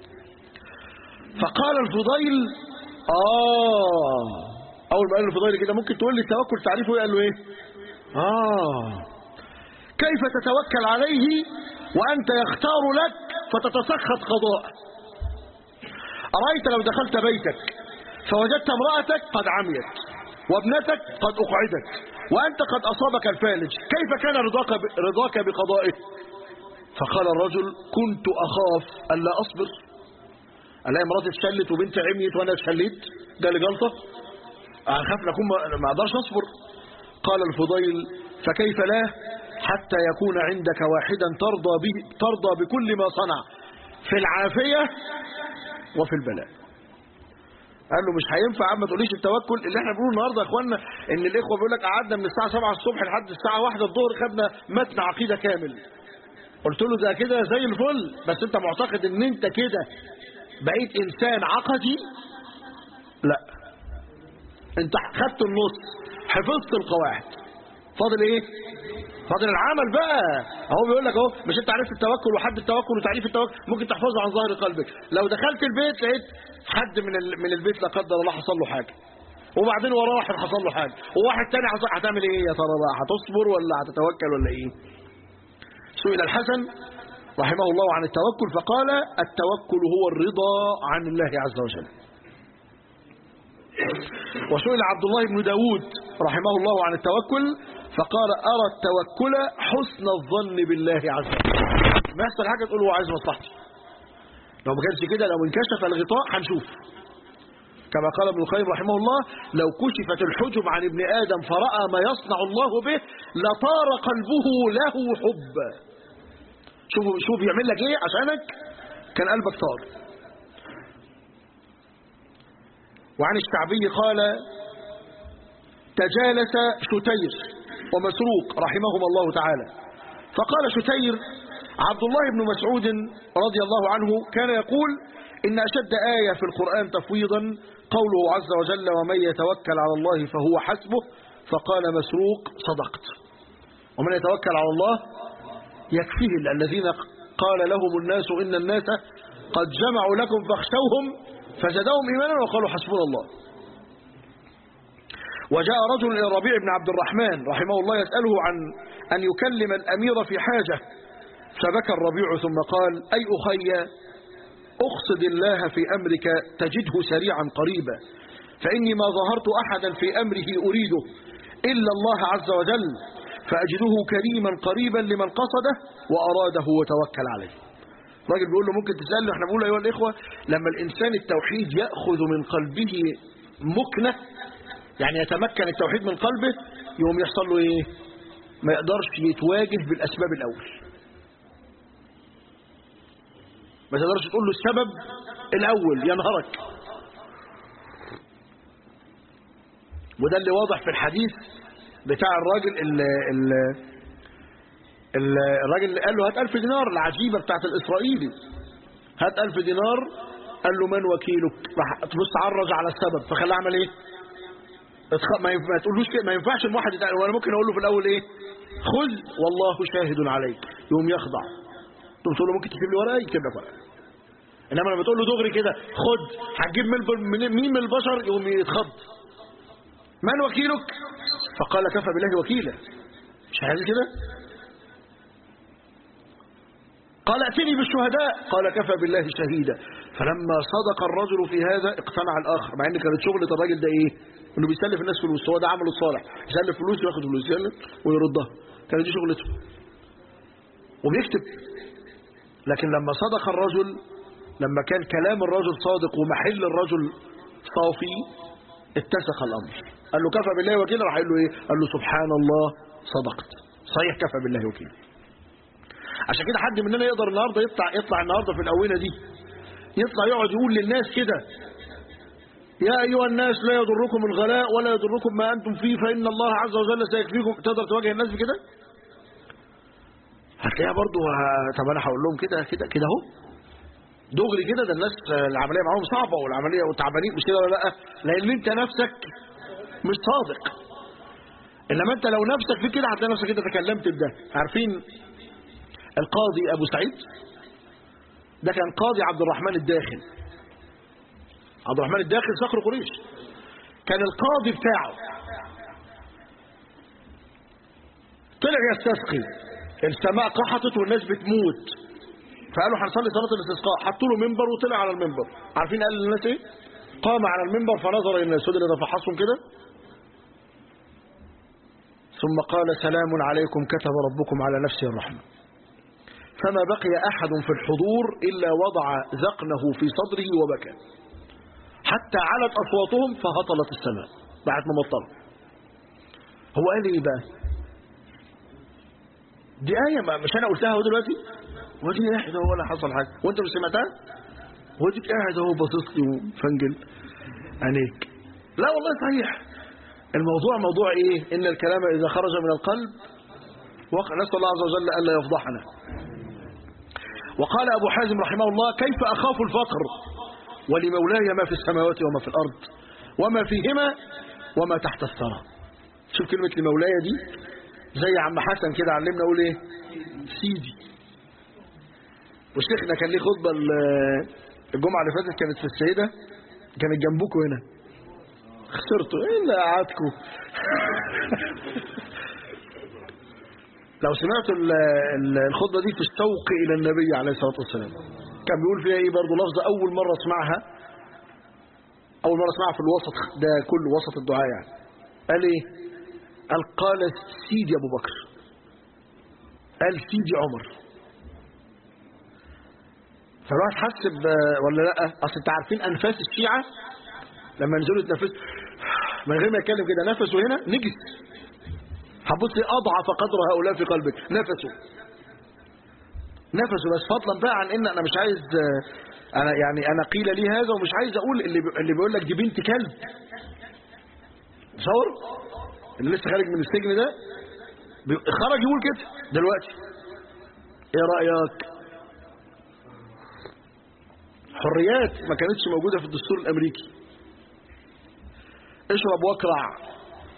فقال الفضيل آه أول ما قال الفضيل كده ممكن تقول لي التوكل تعريفه إيه قال له إيه آه كيف تتوكل عليه وأنت يختار لك فتتسخط قضاءه أرأيت لو دخلت بيتك فوجدت امرأتك قد عميت وابنتك قد أقعدت وأنت قد أصابك الفالج كيف كان رضاك, رضاك بقضائه فقال الرجل كنت أخاف ألا أصبر ألاقي مراتي اتشلت وبنتي عميت وأنا اتشلت ده اللي جلطة أخاف لكم ما أقدرش أصبر قال الفضيل فكيف لا حتى يكون عندك واحدا ترضى به ترضى بكل ما صنع في العافية وفي البلاء قال له مش هينفع يا عم ما تقوليش التوكل اللي احنا بنقوله النهارده يا اخوانا ان الاخوه بيقول لك قعدنا من الساعه 7 الصبح لحد الساعه 1 الظهر خدنا متن عقيده كامل قلت له ده كده زي الفل بس انت معتقد ان انت كده بقيت انسان عقدي لا انت خدت النص حفظت القواعد فاضل ايه فاضل العمل بقى اهو بيقول لك اهو مش انت عرفت التوكل وحد التوكل وتعريف التوكل ممكن تحفظه عن ظهر قلبك لو دخلت البيت لقيت حد من ال- من البيت لا قدر الله حصل له حاجه وبعدين وراه واحد حصل له حاجه وواحد تاني حصل هتعمل ايه يا ترى بقى هتصبر ولا هتتوكل ولا ايه سئل الحسن رحمه الله عن التوكل فقال التوكل هو الرضا عن الله عز وجل وسئل عبد الله بن داود رحمه الله عن التوكل فقال أرى التوكل حسن الظن بالله عز وجل ما يحصل حاجة تقول هو عايز مصلحتي لو ما كانش كده لو انكشف الغطاء هنشوف كما قال ابن القيم رحمه الله لو كشفت الحجب عن ابن آدم فرأى ما يصنع الله به لطار قلبه له حبا شوف شوف يعمل لك ايه عشانك كان قلبك طار وعن الشعبي قال تجالس شتير ومسروق رحمهما الله تعالى فقال شتير عبد الله بن مسعود رضي الله عنه كان يقول إن أشد آية في القرآن تفويضا قوله عز وجل ومن يتوكل على الله فهو حسبه فقال مسروق صدقت ومن يتوكل على الله يكفيه الذين قال لهم الناس إن الناس قد جمعوا لكم فاخشوهم فزادهم إيمانا وقالوا حسبنا الله وجاء رجل إلى الربيع بن عبد الرحمن رحمه الله يسأله عن أن يكلم الأمير في حاجة فبكى الربيع ثم قال أي أخي أقصد الله في أمرك تجده سريعا قريبا فإني ما ظهرت أحدا في أمره أريده إلا الله عز وجل فأجده كريما قريبا لمن قصده وأراده وتوكل عليه راجل بيقول له ممكن تسأله احنا بنقول أيها الإخوة لما الإنسان التوحيد يأخذ من قلبه مكنة يعني يتمكن التوحيد من قلبه يوم يحصل له ايه ما يقدرش يتواجه بالأسباب الأول ما تقدرش تقول له السبب الأول ينهرك وده اللي واضح في الحديث بتاع الراجل ال ال ال الراجل اللي قال له هات ألف دينار العجيبة بتاعت الإسرائيلي هات ألف دينار قال له من وكيلك راح تبص عرج على السبب فخلاه عمل ايه اتخ- ما ينف- ما تقولوش كده ما ينفعش الواحد يتعلم وانا ممكن اقول له في الاول ايه خذ والله شاهد عليك يوم يخضع تقوم تقول له ممكن تكتب لي ورقه يكتب لك ورقه انما لما تقول له دغري كده خد هتجيب من الب- من- مين من البشر يقوم يتخض من وكيلك فقال كفى بالله وكيلا مش عايز كده قال ائتني بالشهداء قال كفى بالله شهيدا فلما صدق الرجل في هذا اقتنع الاخر مع ان كانت شغله الراجل ده ايه انه بيسلف الناس فلوس هو ده عمله الصالح يسلف فلوس وياخد فلوس يسلف ويردها كانت دي شغلته وبيكتب لكن لما صدق الرجل لما كان كلام الرجل صادق ومحل الرجل صافي اتسق الامر قال له كفى بالله وكيلا راح قال له ايه قال له سبحان الله صدقت صحيح كفى بالله وكيلا عشان كده حد مننا يقدر النهارده يطلع يطلع النهارده في الاونه دي يطلع يقعد يقول للناس كده يا ايها الناس لا يضركم الغلاء ولا يضركم ما انتم فيه فان الله عز وجل سيكفيكم تقدر تواجه الناس بكده هتلاقيها برضو ه- طب انا هقول لهم كده كده كده اهو دغري كده ده الناس العمليه معاهم صعبه والعمليه وتعبانين مش كده ولا لا لان انت نفسك مش صادق انما انت لو نفسك في كده هتلاقي نفسك كده تكلمت بده عارفين القاضي ابو سعيد ده كان قاضي عبد الرحمن الداخل عبد الرحمن الداخل صخر قريش كان القاضي بتاعه طلع يستسقي السماء قحطت والناس بتموت فقالوا هنصلي صلاه الاستسقاء حطوا له منبر وطلع على المنبر عارفين قال للناس ايه قام على المنبر فنظر الى الناس فضل يتفحصهم كده ثم قال سلام عليكم كتب ربكم على نفسه الرحمه فما بقي أحد في الحضور إلا وضع ذقنه في صدره وبكى حتى علت أصواتهم فهطلت السماء بعد ما مطر هو قال ايه بقى دي آية ما مش أنا قلتها هو دلوقتي ودي قاعد هو ولا حصل حاجة وأنت مش سمعتها وديك قاعد اهو باصص لي وفنجل عينيك لا والله صحيح الموضوع موضوع ايه ان الكلام اذا خرج من القلب وقع نسال الله عز وجل الا يفضحنا وقال أبو حازم رحمه الله كيف أخاف الفقر ولمولاي ما في السماوات وما في الأرض وما فيهما وما تحت الثرى شوف كلمة لمولاي دي زي عم حسن كده علمنا أقول إيه سيدي وشيخنا كان ليه خطبة ال- الجمعة اللي فاتت كانت في السيدة كانت جنبكم هنا خسرتوا ايه اللي قعدكم لو سمعتوا ال- ال- الخطبة دي في الشوق إلى النبي عليه الصلاة والسلام كان بيقول فيها إيه برضه لفظة أول مرة أسمعها أول مرة أسمعها في الوسط ده كل وسط الدعاء يعني قال إيه قال قال سيدي أبو بكر قال سيدي عمر فالواحد حس ب- ولا لا اصل انت عارفين انفاس الشيعة لما نزلوا يتنفس من غير ما يتكلم كده نفسه هنا نجس هتبص اضعف قدر هؤلاء في قلبك نفسه نفسه بس فضلا بقى عن ان انا مش عايز آه، انا يعني انا قيل لي هذا ومش عايز اقول اللي بي- اللي بيقول لك دي بنت كلب تصور اللي لسه خارج من السجن ده بي- خرج يقول كده دلوقتي ايه رايك حريات ما كانتش موجودة في الدستور الأمريكي اشرب واكرع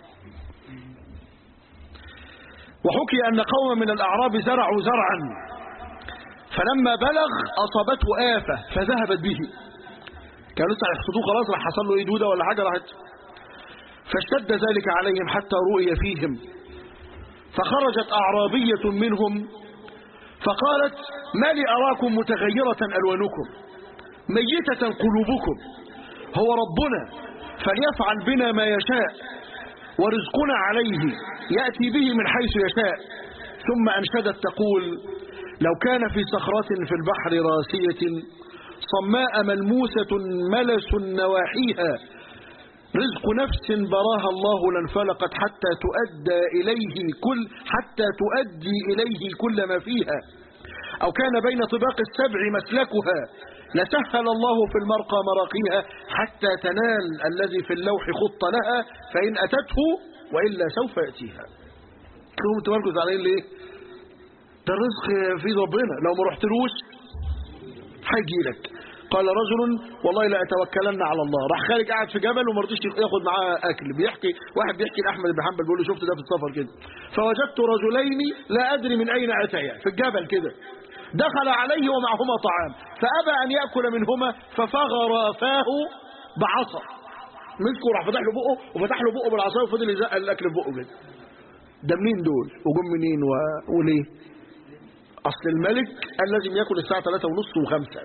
وحكي أن قوما من الأعراب زرعوا زرعا فلما بلغ أصابته آفة فذهبت به كانوا لسه هيحصدوه خلاص راح حصل له ايه دوده ولا حاجة راحت فاشتد ذلك عليهم حتى رؤي فيهم فخرجت أعرابية منهم فقالت ما لي أراكم متغيرة ألوانكم ميتة قلوبكم هو ربنا فليفعل بنا ما يشاء ورزقنا عليه يأتي به من حيث يشاء ثم أنشدت تقول لو كان في صخرة في البحر راسية صماء ملموسة ملس نواحيها رزق نفس براها الله لانفلقت حتى تؤدى إليه كل حتى تؤدي إليه كل ما فيها أو كان بين طباق السبع مسلكها لسهل الله في المرقى مراقيها حتى تنال الذي في اللوح خط لها فإن أتته وإلا سوف يأتيها كلهم انتوا مالكم زعلانين ليه؟ ده الرزق في ربنا لو ما رحتلوش هيجي لك قال رجل والله لا اتوكلن على الله راح خارج قاعد في جبل وما رضيش ياخد معاه اكل بيحكي واحد بيحكي لاحمد بن حنبل بيقول له شفت ده في السفر كده فوجدت رجلين لا ادري من اين اتيا في الجبل كده دخل عليه ومعهما طعام فابى ان ياكل منهما ففغر فاه بعصا مسكه راح فتح له بقه وفتح له بقه بالعصايه وفضل يزق الاكل في بقه كده ده منين دول وجم منين و... وليه اصل الملك قال لازم ياكل الساعه 3 ونص و5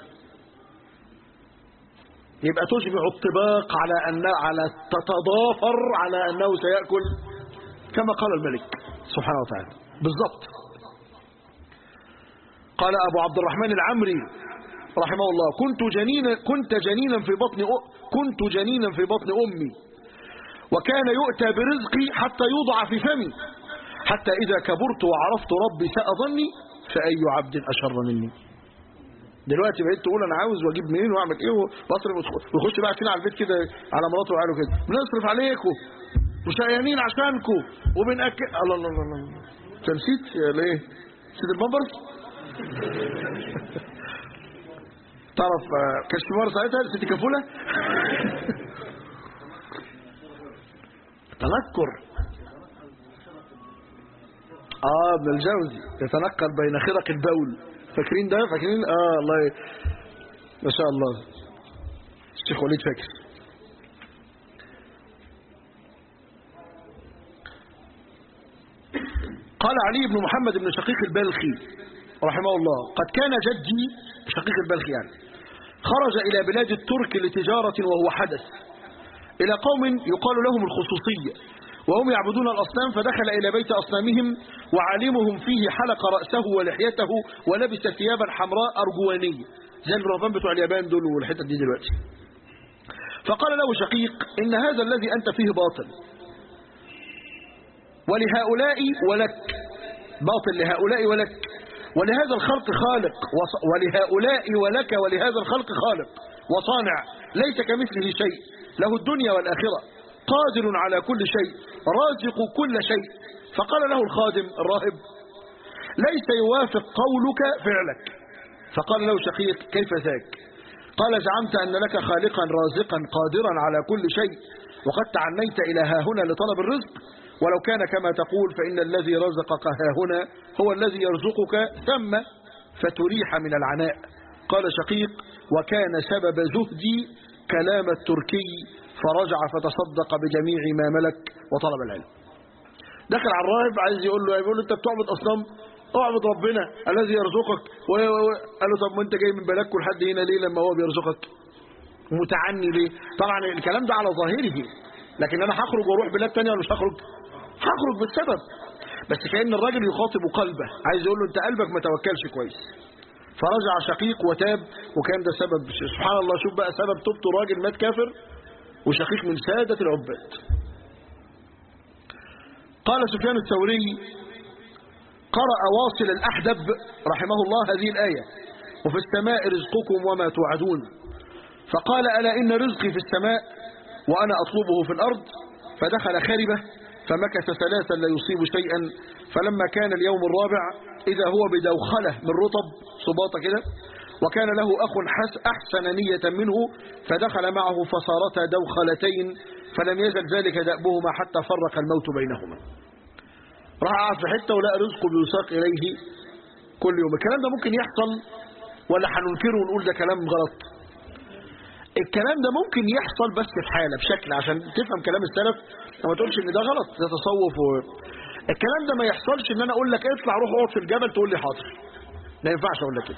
يبقى تشبع الطباق على أن على تتضافر على أنه سيأكل كما قال الملك سبحانه وتعالى بالضبط قال أبو عبد الرحمن العمري رحمه الله كنت جنينا كنت جنينا في بطن أ... كنت جنينا في بطن أمي وكان يؤتى برزقي حتى يوضع في فمي حتى إذا كبرت وعرفت ربي سأظني فأي عبد أشر مني دلوقتي بقيت تقول انا عاوز واجيب منين واعمل ايه واصرف ويخش بقى كده على البيت كده على مراته وعياله كده بنصرف عليكم وشقيانين عشانكم وبنأكل الله الله الله الله انت نسيت يا ليه نسيت البامبرز تعرف آه، كانش في مره ساعتها نسيت كفوله تنكر اه ابن الجوزي يتنقل بين خرق البول فاكرين ده فاكرين اه الله ي... ما شاء الله الشيخ وليد فاكر قال علي بن محمد بن شقيق البلخي رحمه الله قد كان جدي شقيق البلخي يعني خرج إلى بلاد الترك لتجارة وهو حدث إلى قوم يقال لهم الخصوصية وهم يعبدون الأصنام فدخل إلى بيت أصنامهم وعالمهم فيه حلق رأسه ولحيته ولبس ثيابا حمراء أرجوانية زي الرهبان بتوع اليابان دول والحتة دي دلوقتي فقال له شقيق إن هذا الذي أنت فيه باطل ولهؤلاء ولك باطل لهؤلاء ولك ولهذا الخلق خالق وص... ولهؤلاء ولك ولهذا الخلق خالق وصانع ليس كمثله شيء له الدنيا والآخرة قادر على كل شيء رازق كل شيء فقال له الخادم الراهب ليس يوافق قولك فعلك فقال له شقيق كيف ذاك قال زعمت أن لك خالقا رازقا قادرا على كل شيء وقد تعنيت إلى ها هنا لطلب الرزق ولو كان كما تقول فإن الذي رزقك ها هنا هو الذي يرزقك ثم فتريح من العناء قال شقيق وكان سبب زهدي كلام التركي فرجع فتصدق بجميع ما ملك وطلب العلم دخل على الراهب عايز يقول له يقول له انت بتعبد اصنام اعبد ربنا الذي يرزقك و- و- و- قال له طب ما انت جاي من بلدك لحد هنا ليه لما هو بيرزقك متعني ليه طبعا الكلام ده على ظاهره لكن انا هخرج واروح بلاد تانية ولا مش هخرج هخرج بالسبب بس كأن الراجل يخاطب قلبه عايز يقول له انت قلبك ما توكلش كويس فرجع شقيق وتاب وكان ده سبب سبحان الله شوف بقى سبب توبته راجل مات كافر وشقيق من سادة العباد قال سفيان الثوري قرأ واصل الأحدب رحمه الله هذه الآية وفي السماء رزقكم وما توعدون فقال ألا إن رزقي في السماء وأنا أطلبه في الأرض فدخل خربة فمكث ثلاثا لا يصيب شيئا فلما كان اليوم الرابع إذا هو بدوخلة من رطب صباطة كده وكان له أخ حس أحسن نية منه فدخل معه فصارتا دوخلتين فلم يزل ذلك دأبهما حتى فرق الموت بينهما راح قعد في حتة ولقى رزقه بيساق إليه كل يوم الكلام ده ممكن يحصل ولا هننكره ونقول ده كلام غلط الكلام ده ممكن يحصل بس في حالة بشكل عشان تفهم كلام السلف وما تقولش ان ده غلط ده تصوف و... الكلام ده ما يحصلش ان انا اقول لك اطلع روح اقعد في الجبل تقول لي حاضر ما ينفعش اقول لك كده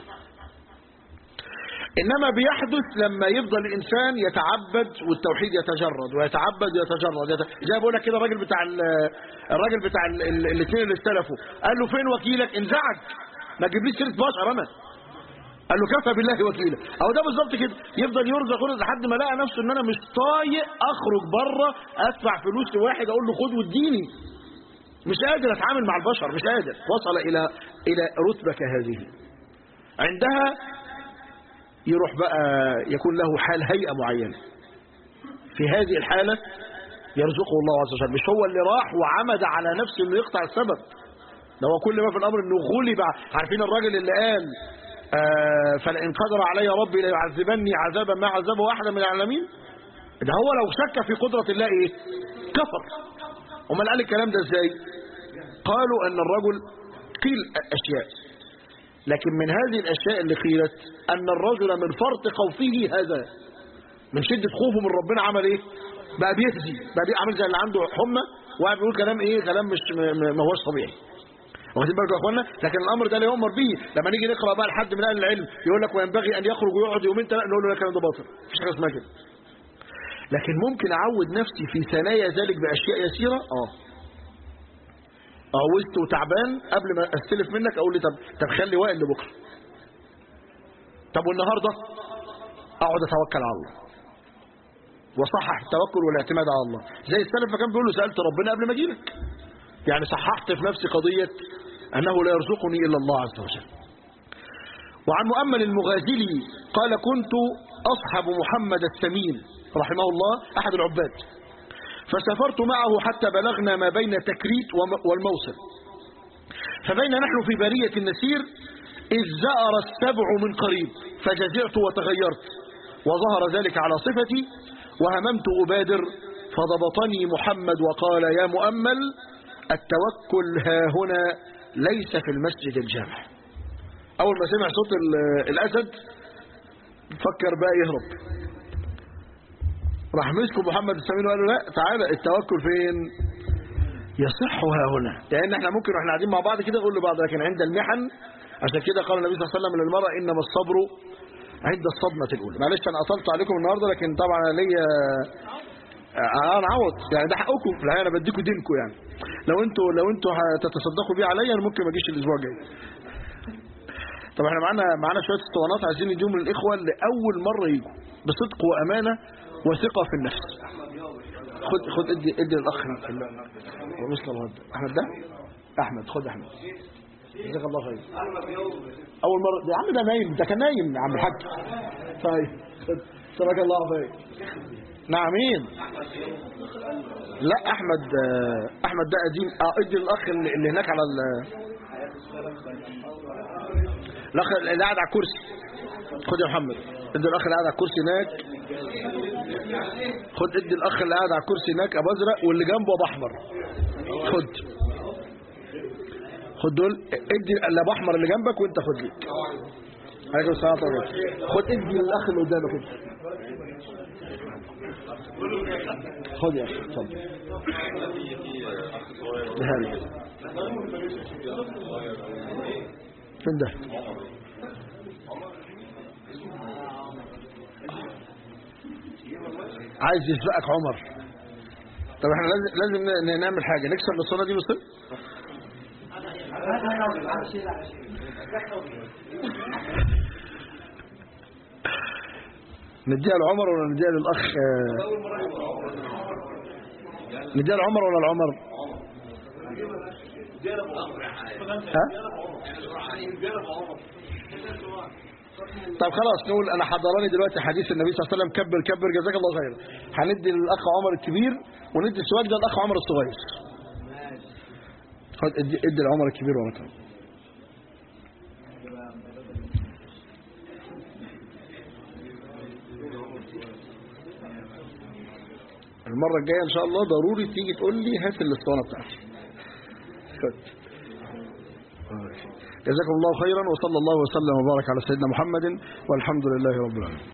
انما بيحدث لما يفضل الانسان يتعبد والتوحيد يتجرد ويتعبد ويتجرد يت... زي بقول لك كده الراجل بتاع ال... الراجل بتاع الاثنين اللي استلفوا قال له فين وكيلك انزعج ما تجيبليش سيره بشر انا قال له كفى بالله وكيلا او ده بالظبط كده يفضل يرزق يرزق لحد ما لقى نفسه ان انا مش طايق اخرج بره ادفع فلوس لواحد اقول له خد واديني مش قادر اتعامل مع البشر مش قادر وصل الى الى رتبه كهذه عندها يروح بقى يكون له حال هيئه معينه في هذه الحاله يرزقه الله عز وجل مش هو اللي راح وعمد على نفسه انه يقطع السبب ده هو كل ما في الامر انه غلب عارفين الراجل اللي قال آه فلئن قدر علي ربي ليعذبني عذابا ما عذبه احدا من العالمين ده هو لو شك في قدرة الله ايه كفر امال قال الكلام ده ازاي قالوا ان الرجل قيل اشياء لكن من هذه الاشياء اللي قيلت ان الرجل من فرط خوفه هذا من شدة خوفه من ربنا عمل ايه بقى بيهزي بقى عامل زي اللي عنده حمى وقاعد بيقول كلام ايه كلام مش ما هوش طبيعي واخدين بالكم يا اخوانا لكن الامر ده لا يؤمر به لما نيجي نقرا بقى لحد من اهل العلم يقول لك وينبغي ان يخرج ويقعد يومين ثلاثه نقول له الكلام ده باطل مفيش حاجه اسمها كده لكن ممكن اعود نفسي في ثنايا ذلك باشياء يسيره اه عوزت وتعبان قبل ما استلف منك اقول لي طب طب خلي وائل لبكره طب والنهارده اقعد اتوكل على الله وصحح التوكل والاعتماد على الله زي السلف كان بيقول له سالت ربنا قبل ما اجي لك يعني صححت في نفسي قضيه انه لا يرزقني الا الله عز وجل وعن مؤمل المغازلي قال كنت اصحب محمد السمين رحمه الله احد العباد فسافرت معه حتى بلغنا ما بين تكريت والموصل فبين نحن في برية النسير إذ زأر السبع من قريب فجزعت وتغيرت وظهر ذلك على صفتي وهممت أبادر فضبطني محمد وقال يا مؤمل التوكل ها هنا ليس في المسجد الجامع أول ما سمع صوت الأسد فكر بقى يهرب راح مسكه محمد السمين وقال له لا تعالى التوكل فين يصح ها هنا لان احنا ممكن واحنا قاعدين مع بعض كده نقول لبعض لكن عند المحن عشان كده قال النبي صلى الله عليه وسلم للمرأة انما الصبر عند الصدمة الاولى معلش انا اطلت عليكم النهارده لكن طبعا انا ليا انا عوض يعني ده حقكم في الحقيقه انا بديكم دينكم يعني لو انتوا لو انتوا هتتصدقوا بيه عليا انا ممكن ما اجيش الاسبوع الجاي طب احنا معانا معانا شويه اسطوانات عايزين نديهم للاخوه اللي اول مره يجوا بصدق وامانه وثقة في النفس خد خد ادي ادي الاخ ومثل الغد احمد ده احمد خد احمد جزاك الله خير اول مره ده يا عم ده نايم ده كان نايم يا عم الحاج طيب جزاك الله خير نعم مين لا احمد احمد ده قديم اه ادي الاخ اللي هناك على ال الاخ اللي قاعد على الكرسي خد يا محمد ادي الاخ اللي قاعد على الكرسي هناك خد ادي الاخ اللي قاعد على الكرسي هناك ابو ازرق واللي جنبه ابو احمر خد خد دول ادي اللي ابو احمر اللي جنبك وانت خد لي عليكم السلام ورحمه الله خد ادي للاخ اللي قدامك انت خد يا اخي اتفضل نهاري فين ده عايز يسبقك عمر طب احنا لازم لازم ن- نعمل حاجه نكسر الصوره دي مسلم نديها لعمر ولا نديها للاخ آه، نديها لعمر ولا لعمر ها طب خلاص نقول انا حضراني دلوقتي حديث النبي صلى الله عليه وسلم كبر كبر جزاك الله خير هندي للاخ عمر الكبير وندي السواق ده للاخ عمر الصغير خد ادي ادي لعمر الكبير ورا كده. المرة الجاية إن شاء الله ضروري تيجي تقول لي هات الاسطوانة بتاعتي خد. جزاكم الله خيرا وصلى الله وسلم وبارك على سيدنا محمد والحمد لله رب العالمين